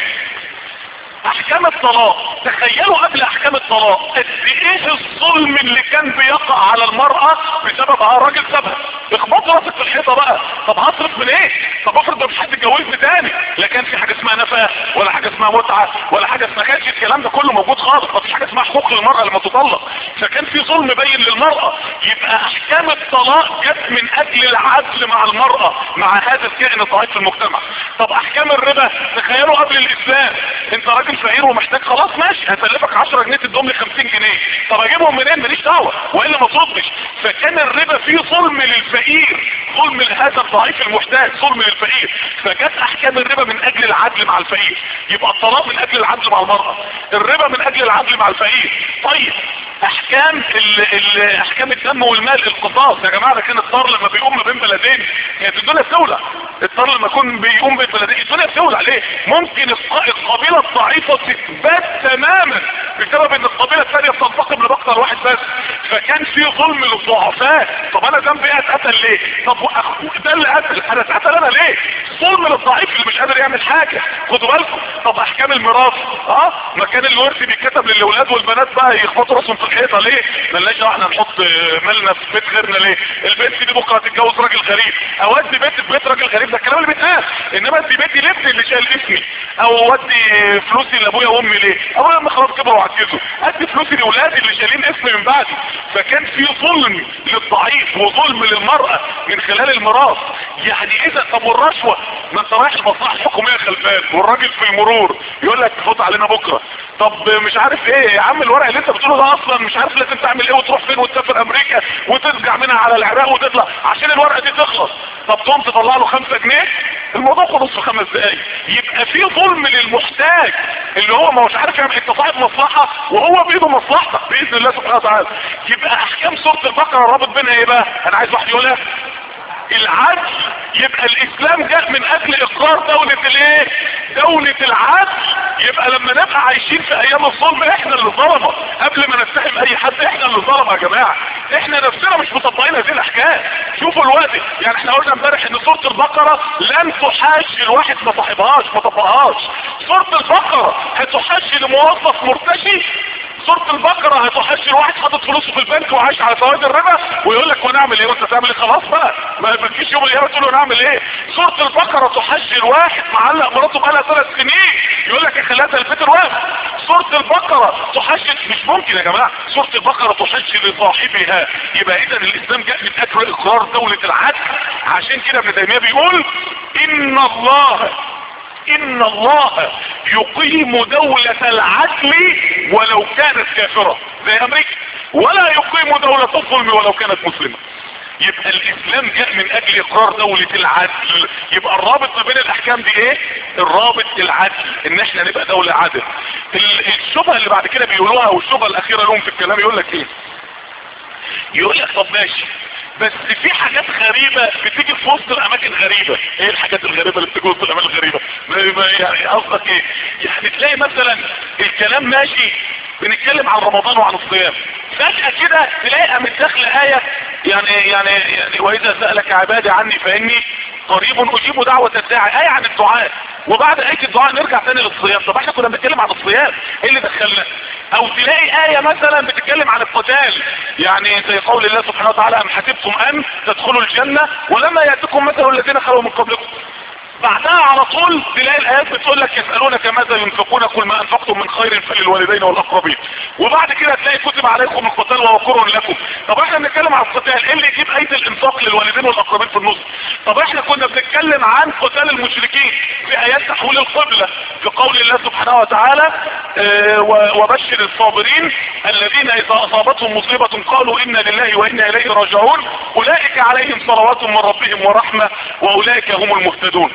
احكام الطلاق تخيلوا قبل احكام الطلاق قد ايه الظلم اللي كان بيقع على المرأة بسبب اه الراجل سابها اخبط راسك في الحيطة بقى طب هصرف من ايه طب افرض ده مش حد اتجوزني تاني لا كان في حاجة اسمها نفقة ولا حاجة اسمها متعة ولا حاجة اسمها كانش الكلام ده كله موجود خالص ما فيش حاجة اسمها حقوق للمرأة لما تطلق فكان في ظلم باين للمرأة يبقى احكام الطلاق جت من اجل العدل مع المرأة مع هذا الكائن الضعيف في المجتمع طب احكام الربا تخيلوا قبل الاسلام انت راجل فقير ومحتاج خلاص ماشي هسلفك 10 جنيه تدوم لي 50 جنيه طب اجيبهم منين ماليش دعوه والا ما تردش فكان الربا فيه ظلم للفقير ظلم لهذا الضعيف المحتاج ظلم للفقير فجت احكام الربا من اجل العدل مع الفقير يبقى الطلاق من اجل العدل مع المرأة الربا من اجل العدل مع الفقير طيب احكام ال ال احكام الدم والمال القصاص يا جماعه ده كان الطار لما بيقوم ما بين بلدين كانت الدنيا بتولع الطار لما يكون بيقوم بين بلدين الدنيا بتولع ليه ممكن الق- القبيله الضعيفه تثبت تماما بسبب ان القبيله الثانيه بتنتقم لمقتل واحد بس فكان في ظلم للضعفاء طب انا ذنبي ايه اتقتل ليه طب واخوه ده اللي قتل انا اتقتل انا ليه ظلم للضعيف اللي مش قادر يعمل حاجه خدوا بالكم طب احكام الميراث اه مكان الورث بيتكتب للاولاد والبنات بقى يخبطوا راسهم في الحيطه ليه ملناش دعوه احنا نحط مالنا في بيت غيرنا ليه البنت دي بكره هتتجوز راجل غريب او ادي بيت في بيت راجل غريب ده الكلام اللي بيتقال انما ادي بيتي لابني اللي شايل اسمي او ادي فلوسي لابويا وامي ليه او لما خلاص كبروا وعجزوا ادي فلوسي لاولادي اللي شايلين اسمي من بعدي فكان في ظلم للضعيف وظلم للمرأة من خلال الميراث يعني اذا طب والرشوة ما انت رايح المصلحة الحكومية خلفان والراجل في المرور يقول لك فوت علينا بكرة طب مش عارف ايه يا عم الورق اللي انت بتقوله ده اصلا مش عارف لازم تعمل ايه وتروح فين وتسافر امريكا وترجع منها على العراق وتطلع عشان الورقة دي تخلص طب تقوم تطلع له خمسة جنيه الموضوع خلص في خمس دقايق يبقى في ظلم للمحتاج اللي هو ما هوش عارف يعمل انت صاحب مصلحة وهو بايده مصلحتك باذن الله سبحانه وتعالى يبقى احكام سورة البقرة الرابط بينها ايه بقى انا عايز واحد يقولها العدل يبقى الاسلام جاء من اجل اقرار دولة الايه دولة العدل يبقى لما نبقى عايشين في ايام الظلم احنا اللي ظلمة قبل ما نتهم اي حد احنا اللي ظلمة يا جماعة احنا نفسنا مش مطبقين هذه الاحكام شوفوا الوقت يعني احنا قلنا امبارح ان سورة البقرة لن تحاج الواحد ما صاحبهاش ما طبقهاش سورة البقرة هتحاج لموظف مرتشي سورة البقرة هتحشر واحد حاطط فلوسه في البنك وعايش على فوائد الربا ويقول لك ونعمل ايه وانت تعمل ايه خلاص بقى ما ما تجيش يوم القيامة تقول له نعمل ايه سورة البقرة تحشر واحد معلق مراته بقالها ثلاث سنين يقول لك خلاتها الفطر واقف سورة البقرة تحشر مش ممكن يا جماعة سورة البقرة تحشر لصاحبها يبقى اذا الاسلام جاء من اجل اقرار دولة العدل عشان كده ابن تيمية بيقول ان الله ان الله يقيم دولة العدل ولو كانت كافرة زي امريكا ولا يقيم دولة الظلم ولو كانت مسلمة يبقى الاسلام جاء من اجل اقرار دولة العدل يبقى الرابط ما بين الاحكام دي ايه الرابط العدل ان احنا نبقى دولة عدل ال- الشبهة اللي بعد كده بيقولوها والشبهة الاخيرة لهم في الكلام يقول لك ايه يقول لك طب ماشي بس في حاجات غريبة بتيجي في وسط الاماكن غريبة ايه الحاجات الغريبة اللي بتيجي في وسط الاماكن الغريبة يعني قصدك ايه يعني تلاقي مثلا الكلام ماشي بنتكلم عن رمضان وعن الصيام فجأة كده تلاقي من داخل آية يعني يعني يعني وإذا سألك عبادي عني فإني قريب أجيب دعوة الداعي آية عن الدعاء وبعد آية الدعاء نرجع تاني للصيام طب احنا كنا بنتكلم عن الصيام ايه اللي دخلنا او تلاقي آية مثلا بتتكلم عن القتال يعني زي قول الله سبحانه وتعالى ام حسبتم ان تدخلوا الجنة ولما يأتكم مثل الذين خلوا من قبلكم بعدها على طول تلاقي الايات بتقول لك يسألونك ماذا ينفقون كل ما انفقتم من خير فللوالدين والاقربين وبعد كده تلاقي كتب عليكم القتال وهو كره لكم طب احنا بنتكلم عن القتال ايه اللي يجيب اية الانفاق للوالدين والاقربين في النص طب احنا كنا بنتكلم عن قتال المشركين في ايات تحويل القبلة في قول الله سبحانه وتعالى اه وبشر الصابرين الذين اذا اصابتهم مصيبة قالوا انا لله وانا اليه راجعون اولئك عليهم صلوات من ربهم ورحمة واولئك هم المهتدون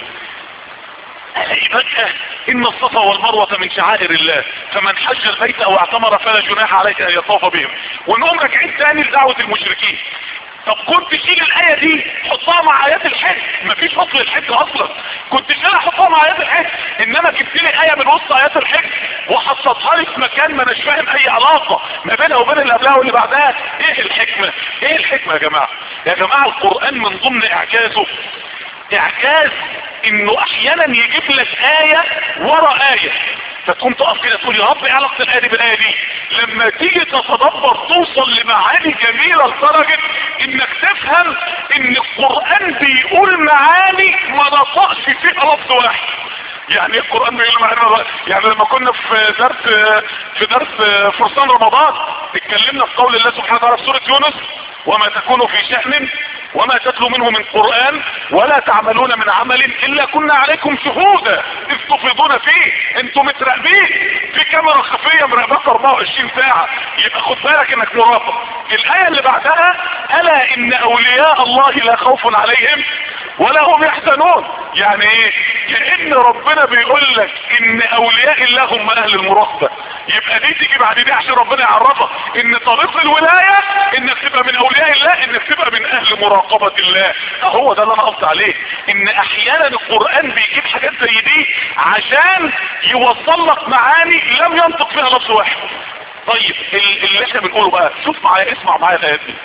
الاقي فجأة ان الصفا والمروة من شعائر الله فمن حج البيت او اعتمر فلا جناح عليك ان يطوف بهم ونقوم راجعين تاني لدعوة المشركين طب كنت شيل الاية دي حطها مع ايات الحج مفيش فصل الحج اصلا كنت شيلها حطها مع ايات الحج انما جبت لي اية من وسط ايات الحج وحطتها لي في مكان ما اناش فاهم اي علاقة ما بينها وبين اللي قبلها واللي بعدها ايه الحكمة ايه الحكمة يا جماعة يا جماعة القرآن من ضمن اعجازه اعجاز انه احيانا يجيب لك آية ورا آية فتقوم تقف كده تقول يا رب ايه علاقة الآية دي بالآية دي لما تيجي تتدبر توصل لمعاني جميلة لدرجة انك تفهم ان القرآن بيقول معاني ما نطقش فيها لفظ واحد يعني ايه القرآن بيقول معانا يعني لما كنا في درس في درس فرسان رمضان اتكلمنا في قول الله سبحانه وتعالى في سورة يونس وما تكون في شأن وما تتلو منه من قرآن ولا تعملون من عمل الا كنا عليكم شهودا اذ تفيضون فيه انتم متراقبين في كاميرا خفية مراقبك 24 ساعة يبقى خد بالك انك مراقب الاية اللي بعدها الا ان اولياء الله لا خوف عليهم ولا هم يحزنون يعني ايه كأن ربنا بيقول لك ان اولياء الله هم اهل المراقبة يبقى دي تيجي بعد دي عشان ربنا يعرفك ان طريق الولاية انك تبقى من اولياء الله انك تبقى من اهل مراقبة الله هو ده اللي انا قصدي عليه ان احيانا القرآن بيجيب حاجات زي دي عشان يوصل لك معاني لم ينطق فيها لفظ واحد طيب اللي احنا بنقوله بقى شوف معايا اسمع معايا الايات دي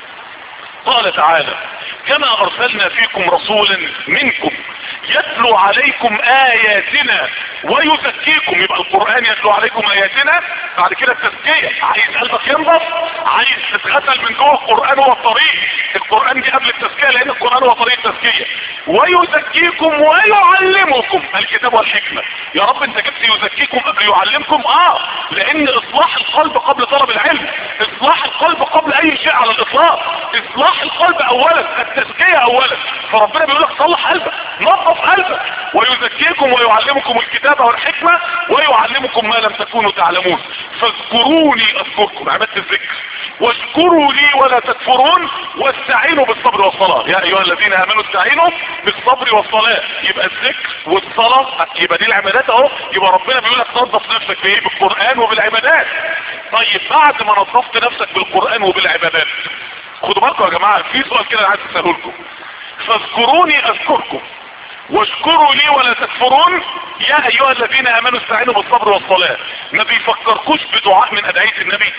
قال تعالى كما ارسلنا فيكم رسولا منكم يتلو عليكم اياتنا ويزكيكم يبقى القرآن يتلو عليكم اياتنا بعد كده التزكية عايز قلبك ينضف عايز تتغسل من جوه القرآن هو الطريق القرآن دي قبل التزكية لان القرآن هو طريق التزكية ويزكيكم ويعلمكم الكتاب والحكمة يا رب انت جبت يزكيكم قبل يعلمكم اه لان اصلاح القلب قبل طلب العلم اصلاح القلب قبل اي شيء على الاطلاق اصلاح القلب اولا التزكية اولا فربنا بيقول لك صلح قلبك نظف قلبك ويزكيكم ويعلمكم الكتاب والحكمة ويعلمكم ما لم تكونوا تعلمون فاذكروني اذكركم عبادة الذكر واشكروا لي ولا تكفرون واستعينوا بالصبر والصلاة يا ايها الذين امنوا استعينوا بالصبر والصلاة يبقى الذكر والصلاة يبقى دي العبادات اهو يبقى ربنا بيقول لك نظف نفسك بايه بالقرآن وبالعبادات طيب بعد ما نظفت نفسك بالقرآن وبالعبادات خدوا بالكم يا جماعة في سؤال كده عايز اساله لكم فاذكروني اذكركم واشكروا لي ولا تكفرون يا ايها الذين امنوا استعينوا بالصبر والصلاة ما بيفكركوش بدعاء من ادعية النبي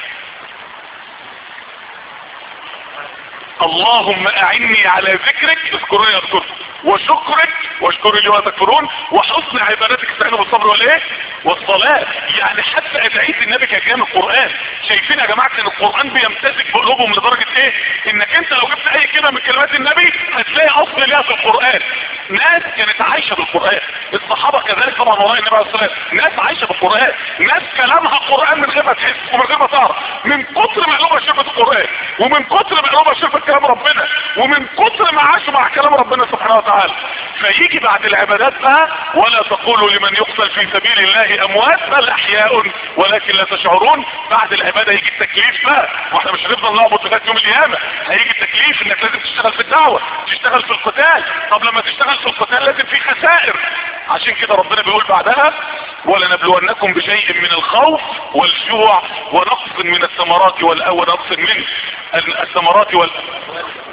اللهم اعني على ذكرك اذكرني اذكرك وشكرك واشكر لي ولا تكفرون وحسن عبادتك استعينوا بالصبر والايه والصلاة يعني حتى ادعية النبي كان القرآن شايفين يا جماعة ان القرآن بيمتزج بقلوبهم لدرجة ايه انك انت لو جبت اي كلمة من كلمات النبي هتلاقي اصل ليها في القرآن ناس كانت عايشة بالقرآن الصحابة كذلك طبعا وراء النبي عليه الصلاة والسلام ناس عايشة بالقرآن ناس كلامها قرآن من غير ما تحس ومن غير ما تعرف من كتر ما قلوبها شربت القرآن ومن كتر ما قلوبها شربت كلام ربنا ومن كتر ما عاشوا مع كلام ربنا سبحانه وتعالى فيجي بعد العبادات بقى ولا تقولوا لمن يقتل في سبيل الله اموات بل احياء ولكن لا تشعرون بعد العبادة يجي التكليف بقى واحنا مش هنفضل نعبد لغايه يوم القيامه هيجي التكليف انك لازم تشتغل في الدعوه تشتغل في القتال طب لما تشتغل في القتال لازم في خسائر عشان كده ربنا بيقول بعدها ولنبلونكم بشيء من الخوف والجوع ونقص من الثمرات ونقص من الثمرات وال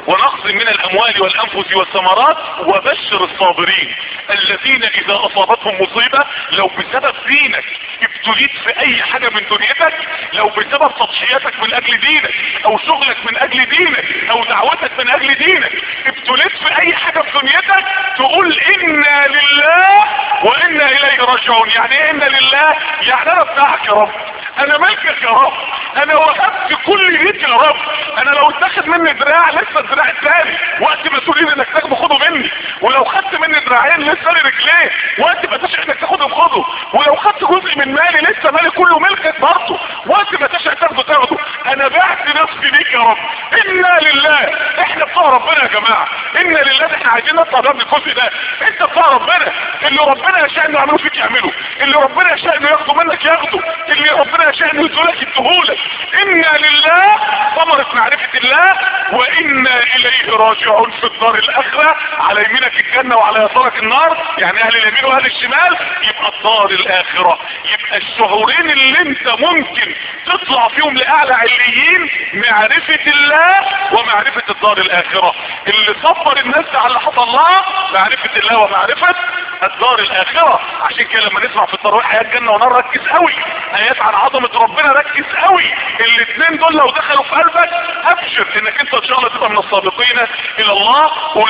ونقص من الاموال والانفس والثمرات وبشر الصابرين الذين اذا اصابتهم مصيبة لو بسبب دينك ابتليت في اي حاجة من دنيتك لو بسبب تضحياتك من اجل دينك او شغلك من اجل دينك او دعوتك من اجل دينك ابتليت في اي حاجة في دنيتك تقول انا لله وانا اليه راجعون يعني ايه انا لله يعني انا بتاعك يا رب انا ملكك يا رب انا وهبت كل ليك يا رب انا لو اتاخد مني دراع لسه الدراع الثاني وقت ما تقول انك تاخده خده مني ولو خدت مني دراعين لسه لي رجلين وقت ما تشعر انك تاخده خده ولو خدت جزء من مالي لسه مالي كله ملكك برضه وقت ما تشعر تاخده تاخده انا بعت نفسي ليك يا رب انا لله احنا بتوع ربنا يا جماعه انا لله احنا عايزين نطلع ده من الجزء ده انت بتوع ربنا اللي ربنا يشاء انه يعمله فيك يعمله اللي ربنا يشاء انه ياخده منك ياخده اللي ربنا يشاء انه يدولك يديهولك انا لله ثمرة معرفة الله وانا اليه راجعون في الدار الاخرة على يمينك الجنة وعلى يسارك النار يعني اهل اليمين واهل الشمال يبقى الدار الاخرة يبقى الشهورين اللي انت ممكن تطلع فيهم لاعلى عليين معرفة الله ومعرفة الدار الاخرة اللي صبر الناس على اللي حصل لها معرفة الله ومعرفة الدار الاخرة عشان كده لما نسمع في التراويح ايات جنة ونار ركز قوي ايات عن عظمة ربنا ركز قوي الاثنين دول لو دخلوا في قلبك ابشر انك انت ان شاء الله تبقى من السابقين الى الله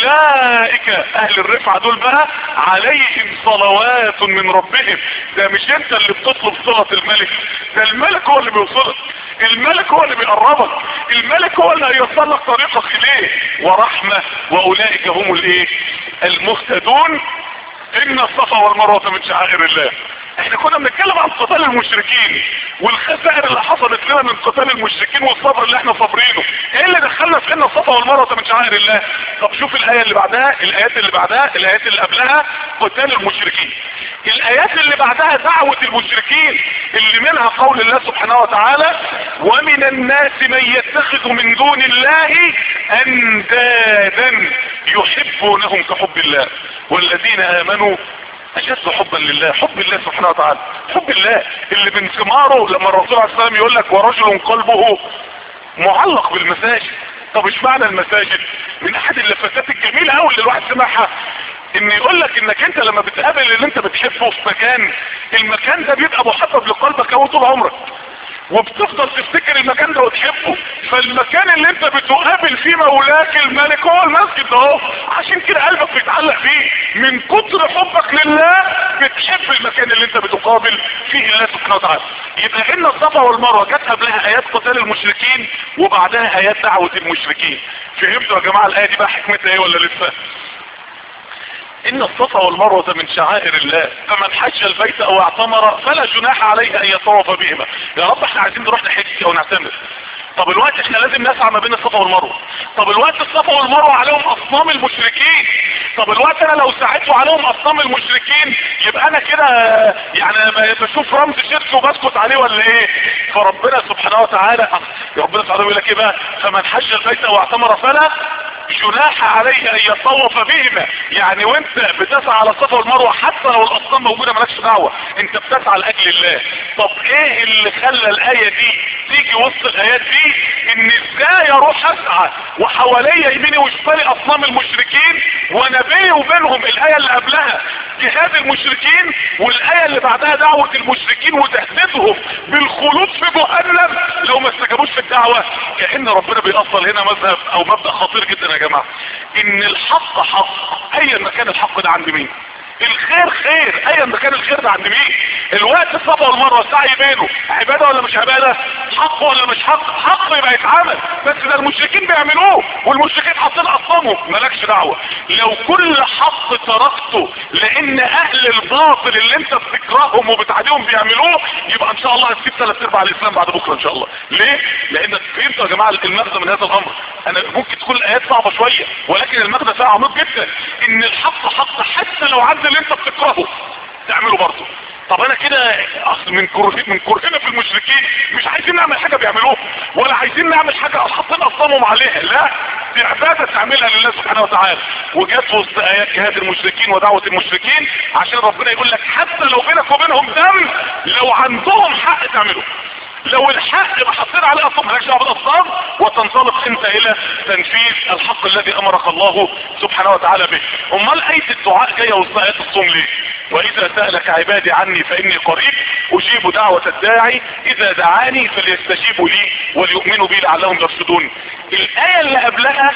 اولئك اهل الرفعة دول بقى عليهم صلوات من ربهم ده مش انت اللي بتطلب صلة الملك ده الملك هو اللي بيوصلك الملك هو اللي بيقربك الملك هو اللي هيوصل لك طريقك اليه ورحمة واولئك هم الايه المهتدون ان الصفا والمروة من شعائر الله احنا كنا بنتكلم عن قتال المشركين والخسائر اللي حصلت لنا من قتال المشركين والصبر اللي احنا صابرينه ايه اللي دخلنا في ان الصفا والمروة من شعائر الله طب شوف الايه اللي بعدها الايات اللي بعدها الايات اللي قبلها قتال المشركين الايات اللي بعدها دعوة المشركين اللي منها قول الله سبحانه وتعالى ومن الناس من يتخذ من دون الله اندادا يحبونهم كحب الله والذين امنوا اشد حبا لله حب الله سبحانه وتعالى حب الله اللي من ثماره لما الرسول عليه السلام يقول لك ورجل قلبه معلق بالمساجد طب ايش معنى المساجد من احد اللفتات الجميلة قوي اللي الواحد سمعها ان يقول لك انك انت لما بتقابل اللي انت بتحبه في مكان المكان ده بيبقى محبب لقلبك قوي طول عمرك وبتفضل تفتكر المكان ده وتحبه فالمكان اللي انت بتقابل فيه مولاك الملك هو المسجد ده اهو عشان كده قلبك بيتعلق فيه من كتر حبك لله بتحب المكان اللي انت بتقابل فيه الله سبحانه وتعالى يبقى ان الصفا والمروه جت قبلها ايات قتال المشركين وبعدها ايات دعوه المشركين فهمتوا يا جماعه الايه دي بقى حكمتها ايه ولا لسه ان الصفا والمروة من شعائر الله فمن حج البيت او اعتمر فلا جناح عليه ان يطوف بهما يا رب احنا عايزين نروح نحج او نعتمر طب الوقت احنا لازم نسعى ما بين الصفا والمروة طب الوقت الصفا والمروة عليهم اصنام المشركين طب الوقت انا لو ساعدته عليهم اصنام المشركين يبقى انا كده يعني بشوف رمز شرك وبسكت عليه ولا ايه فربنا سبحانه وتعالى ربنا سبحانه يقول لك ايه بقى فمن حج البيت او اعتمر فلا جناح عليه ان يطوف بهما يعني وانت بتسعى على الصفا والمروه حتى لو الاصنام موجوده مالكش دعوه انت بتسعى لاجل الله طب ايه اللي خلى الايه دي تيجي وسط الايات دي ان ازاي اروح اسعى وحواليا يميني وشمالي اصنام المشركين وانا بيني وبينهم الايه اللي قبلها جهاد المشركين والايه اللي بعدها دعوه المشركين وتهديدهم بالخلود في جهنم لو ما استجابوش في الدعوه كان ربنا بيأصل هنا مذهب او مبدا خطير جدا يا جماعه ان الحق حق ايا ما كان الحق ده عند مين الخير خير ايا ما كان الخير ده عند مين الوقت الصفا والمروه السعي بينه عباده ولا مش عباده حق ولا مش حق حق يبقى يتعمل بس ده المشركين بيعملوه والمشركين حاطين اصنامه مالكش دعوه لو كل حق تركته لان اهل الباطل اللي انت بتكرههم وبتعاديهم بيعملوه يبقى ان شاء الله هتسيب ثلاث ارباع الاسلام بعد بكره ان شاء الله ليه لان فهمتوا يا جماعه المغزى من هذا الامر انا ممكن تكون الايات صعبه شويه ولكن المغزى فيها عميق جدا ان الحق حق حتى لو عند اللي انت بتكرهه تعمله برضه طب انا كده اصل من كره من كرهنا في المشركين مش عايزين نعمل حاجه بيعملوها ولا عايزين نعمل حاجه حاطين اصنامهم عليها لا دي عباده تعملها لله سبحانه وتعالى وجت وسط ايات جهاد المشركين ودعوه المشركين عشان ربنا يقول لك حتى لو بينك وبينهم دم لو عندهم حق تعمله لو الحق ما حطيت عليه اصلا مالكش دعوه بالاصنام وتنطلق انت الى تنفيذ الحق الذي امرك الله سبحانه وتعالى به امال ايه الدعاء جايه وسط ايات الصوم ليه واذا سالك عبادي عني فاني قريب اجيب دعوه الداعي اذا دعاني فليستجيبوا لي وليؤمنوا بي لعلهم يرشدون الايه اللي قبلها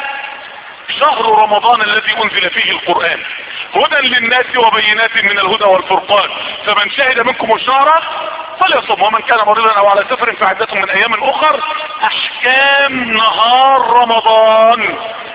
شهر رمضان الذي انزل فيه القرآن هدى للناس وبينات من الهدى والفرقان فمن شهد منكم الشهر فليصم ومن كان مريضا او على سفر فعدة من ايام اخر احكام نهار رمضان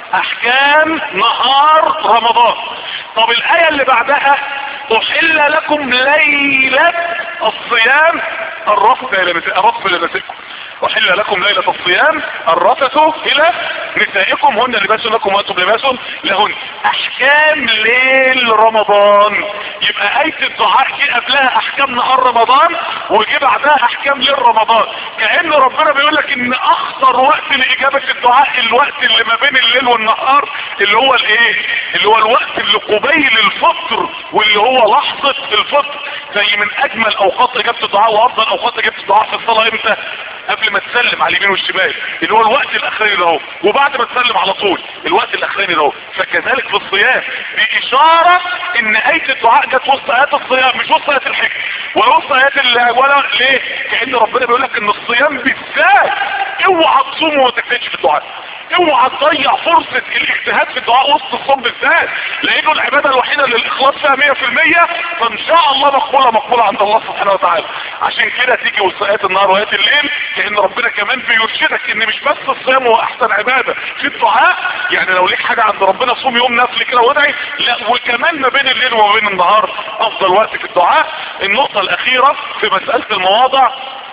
احكام نهار رمضان طب الاية اللي بعدها احل لكم ليلة الصيام الرفض الى الرفض الى نسائكم احل لكم ليلة الصيام الرفث الى نسائكم هن لباس لكم وانتم لباس لهن احكام ليل رمضان يبقى اية الدعاء جه قبلها احكام نهار رمضان وجه بعدها احكام ليل رمضان كأن ربنا بيقول لك ان اخطر وقت لاجابة الدعاء الوقت اللي ما بين الليل والنهار اللي هو الايه اللي هو الوقت اللي قبيل الفطر واللي هو لحظة الفطر زي من اجمل اوقات اجابة الدعاء وافضل اوقات اجابة الدعاء في الصلاة امتى قبل ما تسلم على اليمين والشمال اللي هو الوقت الاخراني ده اهو وبعد ما تسلم على طول الوقت الاخراني ده اهو فكذلك في الصيام باشاره ان ايه الدعاء جت وسط ايات الصيام مش وسط ايات الحج ولا وسط ايات ال- ولا ليه كان ربنا بيقول لك ان الصيام بالذات اوعى تصوم وما تجتهدش في الدعاء اوعى تضيع فرصة الاجتهاد في الدعاء وسط الصوم بالذات لانه العبادة الوحيدة اللي الاخلاص فيها 100% فان شاء الله مقبولة مقبولة عند الله سبحانه وتعالى عشان كده تيجي وسط النهار وآيات الليل كأن ربنا كمان بيرشدك ان مش بس الصيام هو احسن عبادة في الدعاء يعني لو ليك حاجة عند ربنا صوم يوم نفل كده وادعي لا وكمان ما بين الليل وما بين النهار افضل وقت في الدعاء النقطة الاخيرة في مسألة المواضع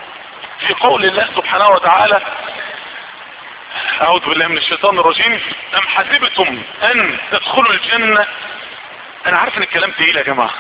في قول الله سبحانه وتعالى اعوذ بالله من الشيطان الرجيم ام حسبتم ان تدخلوا الجنة انا عارف ان الكلام تقيل يا جماعة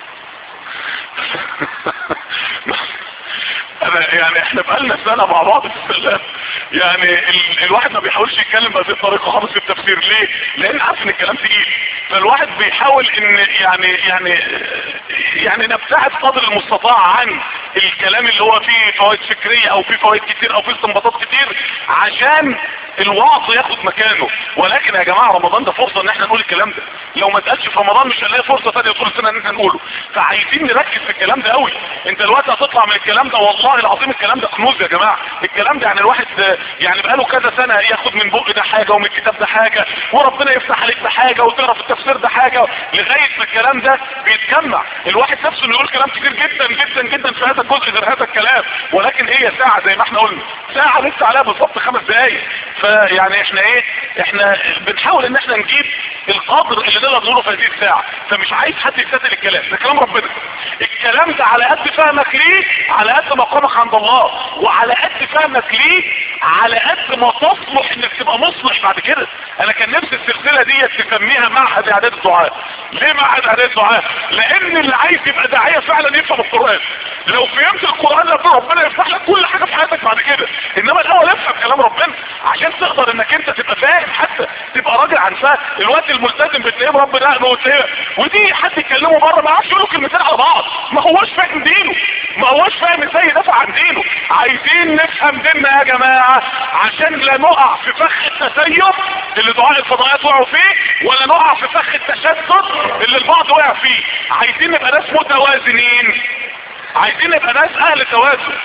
انا يعني احنا بقالنا سنة مع بعض في السلام يعني ال... الواحد ما بيحاولش يتكلم بهذه الطريقة خالص في التفسير ليه لان عارف ان الكلام تقيل فالواحد بيحاول ان يعني يعني يعني نبتعد قدر المستطاع عن الكلام اللي هو فيه فوائد فكرية او فيه فوائد كتير او فيه استنباطات كتير عشان الوعظ ياخد مكانه ولكن يا جماعة رمضان ده فرصة ان احنا نقول الكلام ده لو ما اتقالش في رمضان مش هنلاقي فرصة تانية طول السنة ان احنا نقوله فعايزين نركز في الكلام ده قوي انت دلوقتي هتطلع من الكلام ده والله العظيم الكلام ده كنوز يا جماعة الكلام ده يعني الواحد يعني بقاله كذا سنة ياخد من بق ده حاجة ومن الكتاب ده حاجة وربنا يفتح عليك بحاجة وتقرا في التفسير ده حاجة لغاية ما الكلام ده بيتجمع الواحد نفسه انه يقول كلام كتير جدا جدا جدا في هذا الجزء غير هذا الكلام ولكن هي ساعة زي ما احنا قلنا ساعة لسه عليها بالظبط خمس دقايق فيعني احنا ايه احنا بنحاول ان احنا نجيب القدر اللي نقدر نقوله في هذه الساعة فمش عايز حد يستدل الكلام ده كلام ربنا الكلام ده على قد فهمك ليه على قد مقامك عند الله وعلى قد فهمك ليه على قد ما تصلح انك تبقى مصلح بعد كده انا كان نفسي السلسلة دي تسميها معهد اعداد الدعاء ليه معهد اعداد الدعاء لان اللي عايز يبقى داعية فعلا يفهم القرآن لو فهمت القرآن ربنا يفتح لك كل حاجة في حياتك بعد كده انما الاول افهم كلام ربنا عشان تقدر انك انت تبقى فاهم حتى تبقى راجل عن فهم الوقت الملتزم بتلاقيه ربنا نقله وتلاقيه ودي حد يكلمه بره ما عرفش يقولوا كلمتين على بعض ما هوش فاهم دينه ما هوش فاهم ازاي يدافع عن دينه عايزين نفهم ديننا يا جماعة عشان لا نقع في فخ التسيب اللي دعاء الفضائيات وقعوا فيه ولا نقع في فخ التشدد اللي البعض وقع فيه عايزين نبقى ناس متوازنين عايزين نبقى ناس اهل توازن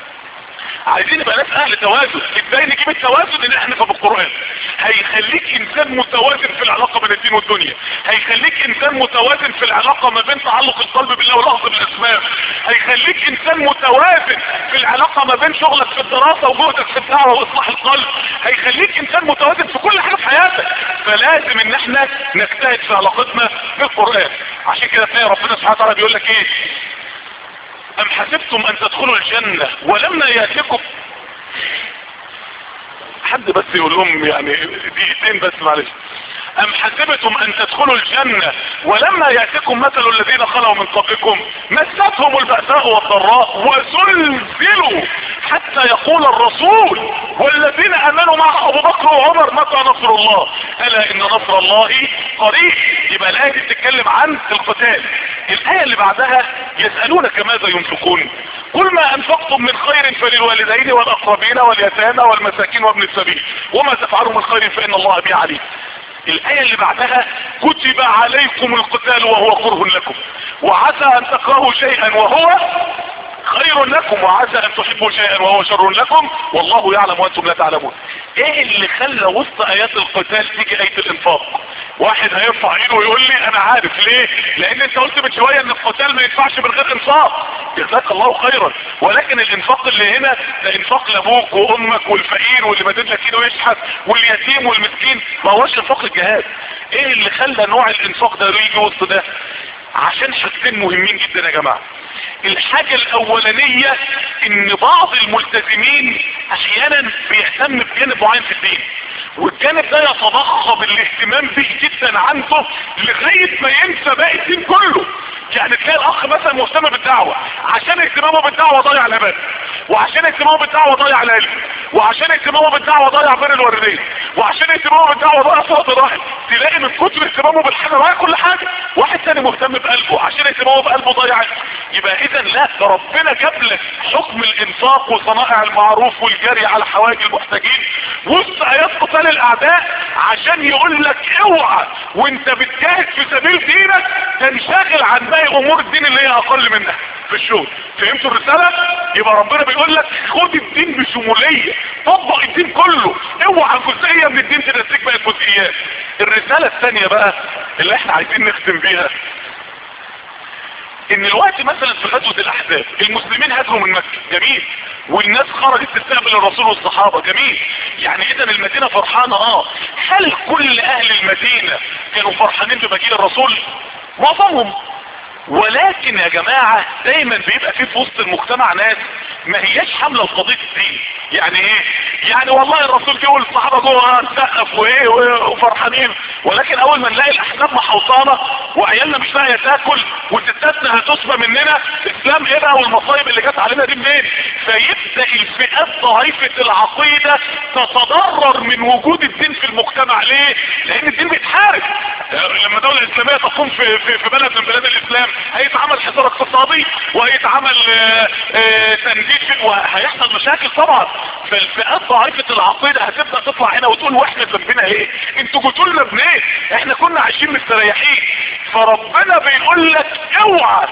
عايزين نبقى ناس اهل توازن ازاي نجيب التوازن ان احنا نفهم القرآن هيخليك انسان متوازن في العلاقة بين الدين والدنيا هيخليك انسان متوازن في العلاقة ما بين تعلق القلب بالله والأخذ بالاسباب هيخليك انسان متوازن في العلاقة ما بين شغلك في الدراسة وجهدك في الدعوة واصلاح القلب هيخليك انسان متوازن في كل حاجة في حياتك فلازم ان احنا نجتهد في علاقتنا بالقرآن عشان كده تلاقي ربنا سبحانه وتعالى بيقول لك ايه ام حسبتم ان تدخلوا الجنة ولما ياتكم حد بس يقول لهم يعني دقيقتين بس معلش ام حسبتم ان تدخلوا الجنة ولما يأتكم مثل الذين خلوا من قبلكم مستهم البأساء والضراء وزلزلوا حتى يقول الرسول والذين امنوا مع ابو بكر وعمر متى نصر الله الا ان نصر الله قريب يبقى الايه دي بتتكلم عن القتال الايه اللي بعدها يسالونك ماذا ينفقون كل ما انفقتم من خير فللوالدين والاقربين واليتامى والمساكين وابن السبيل وما تفعلوا من خير فان الله به عليم الآية اللي بعدها كتب عليكم القتال وهو كره لكم وعسى أن تكرهوا شيئا وهو خير لكم وعسى أن تحبوا شيئا وهو شر لكم والله يعلم وأنتم لا تعلمون ايه اللي خلى وسط ايات القتال تيجي اية الانفاق واحد هيرفع ايده ويقول لي انا عارف ليه لان انت قلت من شوية ان القتال ما يدفعش من غير انفاق جزاك الله خيرا ولكن الانفاق اللي هنا ده انفاق لابوك وامك والفقير واللي مدد لك ايده يشحت واليتيم والمسكين ما هوش انفاق الجهاد ايه اللي خلى نوع الانفاق ده يجي وسط ده عشان حاجتين مهمين جدا يا جماعة الحاجة الاولانية ان بعض الملتزمين احيانا بيهتم بجانب معين في الدين والجانب ده يتضخم الاهتمام به جدا عنده لغاية ما ينسى باقي الدين كله يعني تلاقي الاخ مثلا مهتم بالدعوة عشان اهتمامه بالدعوة ضيع العبادة وعشان اهتمامه بالدعوة ضيع العلم وعشان اهتمامه بالدعوة ضيع بين الوالدين وعشان اهتمامه بالدعوة ضيع صوت الرحم تلاقي من كتر اهتمامه بالحاجة ضيع كل حاجة واحد تاني مهتم بقلبه عشان اهتمامه بقلبه ضيع يبقى اذا لا ده ربنا جاب لك حكم الانفاق وصنائع المعروف والجري على حوائج المحتاجين وسط ايات قتال الاعداء عشان يقول لك اوعى وانت بتجاهد في سبيل دينك تنشغل عن باقي امور الدين اللي هي اقل منها في الشغل فهمتوا الرسالة يبقى ربنا بيقول لك خد الدين بشمولية طبق الدين كله اوعى جزئية من الدين تنسيك بقى الجزئيات الرسالة الثانية بقى اللي احنا عايزين نختم بيها ان الوقت مثلا في غزوة الاحزاب المسلمين هاجروا من مكة جميل والناس خرجت تستقبل الرسول والصحابة جميل يعني اذا المدينة فرحانة اه هل كل اهل المدينة كانوا فرحانين بمجيء الرسول معظمهم ولكن يا جماعة دايما بيبقى في في وسط المجتمع ناس ما هياش حاملة لقضية الدين يعني ايه يعني والله الرسول جه والصحابة جوه نسقف وايه وفرحانين ولكن اول ما نلاقي الاحزاب محوطانة وعيالنا مش لاقيه تاكل وستاتنا هتسمى مننا اسلام ايه بقى والمصايب اللي جت علينا دي منين فيبدا الفئات ضعيفة العقيدة تتضرر من وجود الدين في المجتمع ليه لان الدين بيتحارب لما دولة اسلامية تقوم في, في, في بلد من بلاد الاسلام هيتعمل حصار اقتصادي وهيتعمل اه اه تنديد وهيحصل مشاكل طبعا فالفئات ضعيفة العقيدة هتبدأ تطلع هنا وتقول واحنا ذنبنا ايه انتوا جيتوا لنا بنيه احنا كنا عايشين مستريحين فربنا بيقول لك اوعى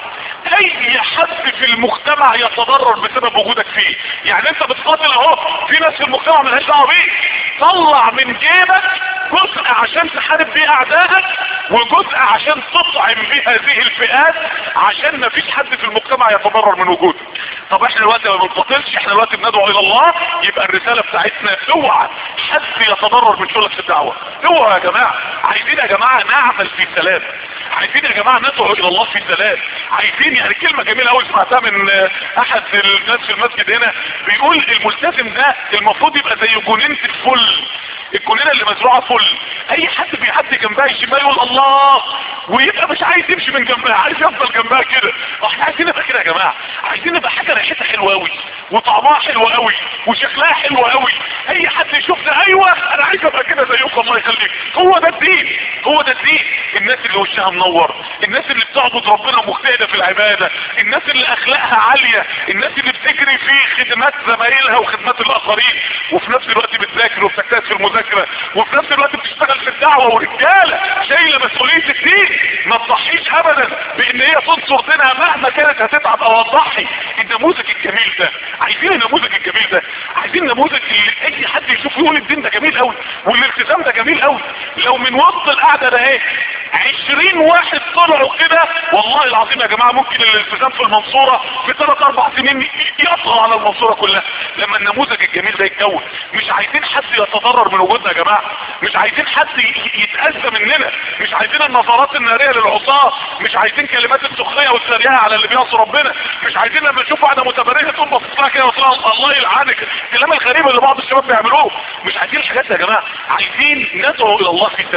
اي حد في المجتمع يتضرر بسبب وجودك فيه يعني انت بتقاتل اهو في ناس في المجتمع ملهاش دعوه بيك طلع من جيبك جزء عشان تحارب بيه اعدائك وجزء عشان تطعم بيه هذه الفئات عشان ما فيش حد في المجتمع يتضرر من وجودك طب احنا دلوقتي ما بنقاتلش احنا دلوقتي بندعو الى الله يبقى الرساله بتاعتنا اوعى حد يتضرر من شغلك في الدعوه اوعى يا جماعه عايزين يا جماعه نعمل في سلام عايزين يا جماعه ندعو الى الله في سلام عايزين يعني كلمه جميله قوي سمعتها من احد الناس في المسجد هنا بيقول الملتزم ده المفروض يبقى زي جنينه الفل الجنينه اللي مزروعه فل اي حد بيعدي جنبها يشمها يقول الله ويبقى مش عايز يمشي من جنبها عايز يفضل جنبها كده احنا عايزين نبقى كده يا جماعه عايزين نبقى حاجه ريحتها حلوه قوي وطعمها حلو قوي وشكلها حلو قوي اي حد يشوفنا ايوه انا عايز ابقى كده زيكم الله يخليك هو ده الدين هو ده الدين الناس اللي وشها منور الناس اللي بتعبد ربنا مجتهده في العباده الناس اللي اخلاقها عاليه الناس اللي بتجري في خدمات زمايلها وخدمات الاخرين وفي نفس الوقت بتذاكر وبتجتهد في المذاكره وفي نفس الوقت بتشتغل في الدعوه ورجاله شايله مسؤوليه الدين ما تضحيش ابدا بان هي تنصر دينها مهما كانت هتتعب او هتضحي النموذج الجميل ده عايزين النموذج الجميل ده عايزين نموذج اللي اي حد يشوفه يقول الدين ده جميل قوي والالتزام ده جميل قوي لو من وسط القعده ده ايه عشرين واحد طلعوا كده والله العظيم يا جماعة ممكن الالتزام في المنصورة في ثلاث اربع سنين يطغى على المنصورة كلها لما النموذج الجميل ده يتكون مش عايزين حد يتضرر من وجودنا يا جماعة مش عايزين حد يتأذى مننا مش عايزين النظرات النارية للعصاة مش عايزين كلمات السخرية والتريقة على اللي بيعصي ربنا مش عايزين لما نشوف واحدة متبرجة تقول بصيت كده وتقول الله يلعنك الكلام الغريب اللي بعض الشباب بيعملوه مش عايزين الحاجات يا جماعة عايزين ندعو الى الله في سلام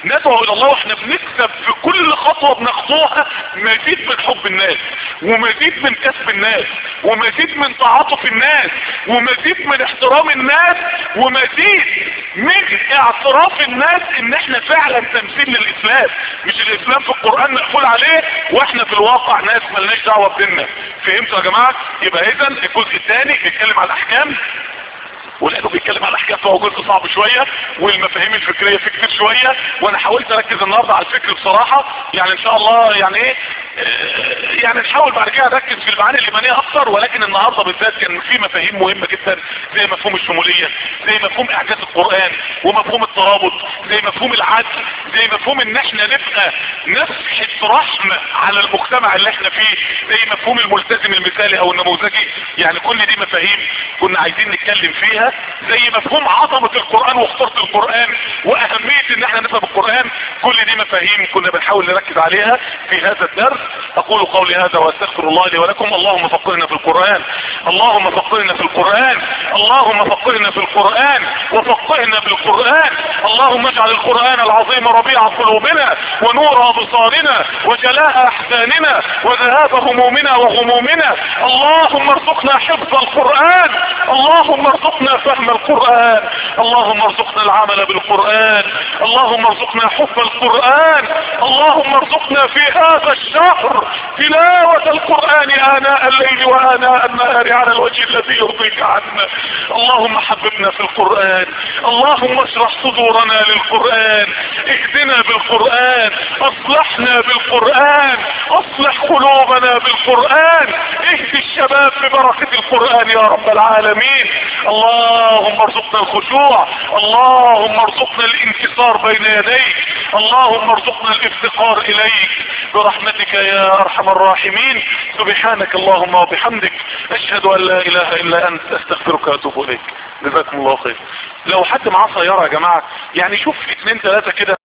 ندعو الى الله واحنا بنكسب في كل خطوة بنخطوها مزيد من حب الناس ومزيد من كسب الناس ومزيد من تعاطف الناس ومزيد من احترام الناس ومزيد من اعتراف الناس ان احنا فعلا تمثيل للاسلام مش الاسلام في القرآن مقفول عليه واحنا في الواقع ناس ملناش دعوة بديننا فهمتوا يا جماعة يبقى اذا الجزء الثاني بيتكلم على الاحكام ولانه بيتكلم على احكام فهو جزء صعب شوية والمفاهيم الفكرية في كتير شوية وانا حاولت اركز النهاردة على الفكر بصراحة يعني ان شاء الله يعني ايه آه، يعني نحاول بعد كده نركز في المعاني الايمانية اكتر ولكن النهاردة بالذات كان في مفاهيم مهمة جدا زي مفهوم الشمولية زي مفهوم اعجاز القرآن ومفهوم الترابط زي مفهوم العدل زي مفهوم ان احنا نبقى نفحة رحمة على المجتمع اللي احنا فيه زي مفهوم الملتزم المثالي او النموذجي يعني كل دي مفاهيم كنا عايزين نتكلم فيها زي مفهوم عظمة القرآن واخترت القرآن واهمية ان احنا نفهم القرآن كل دي مفاهيم كنا بنحاول نركز عليها في هذا الدرس اقول قولي هذا واستغفر الله لي ولكم اللهم فقرنا في القرآن اللهم فقرنا في القرآن اللهم فقرنا في القرآن وفقهنا بالقرآن اللهم اجعل القرآن العظيم ربيع قلوبنا ونور ابصارنا وجلاء احزاننا وذهاب همومنا وغمومنا اللهم ارزقنا حفظ القرآن اللهم ارزقنا فهم القرآن اللهم ارزقنا العمل بالقرآن اللهم ارزقنا حب القرآن اللهم ارزقنا في هذا الشهر تلاوة القرآن آناء الليل وآناء النهار على الوجه الذي يرضيك عنا اللهم حببنا في القرآن اللهم اشرح صدورنا للقرآن اهدنا بالقرآن اصلحنا بالقرآن اصلح قلوبنا بالقرآن اهدي الشباب ببركة القرآن يا رب العالمين اللهم ارزقنا الخشوع اللهم ارزقنا الانكسار بين يديك اللهم ارزقنا الافتقار اليك برحمتك يا ارحم الراحمين سبحانك اللهم وبحمدك اشهد ان لا اله الا انت استغفرك واتوب اليك جزاكم الله خير لو حد معاه سيارة يا جماعة يعني شوف اتنين تلاتة كده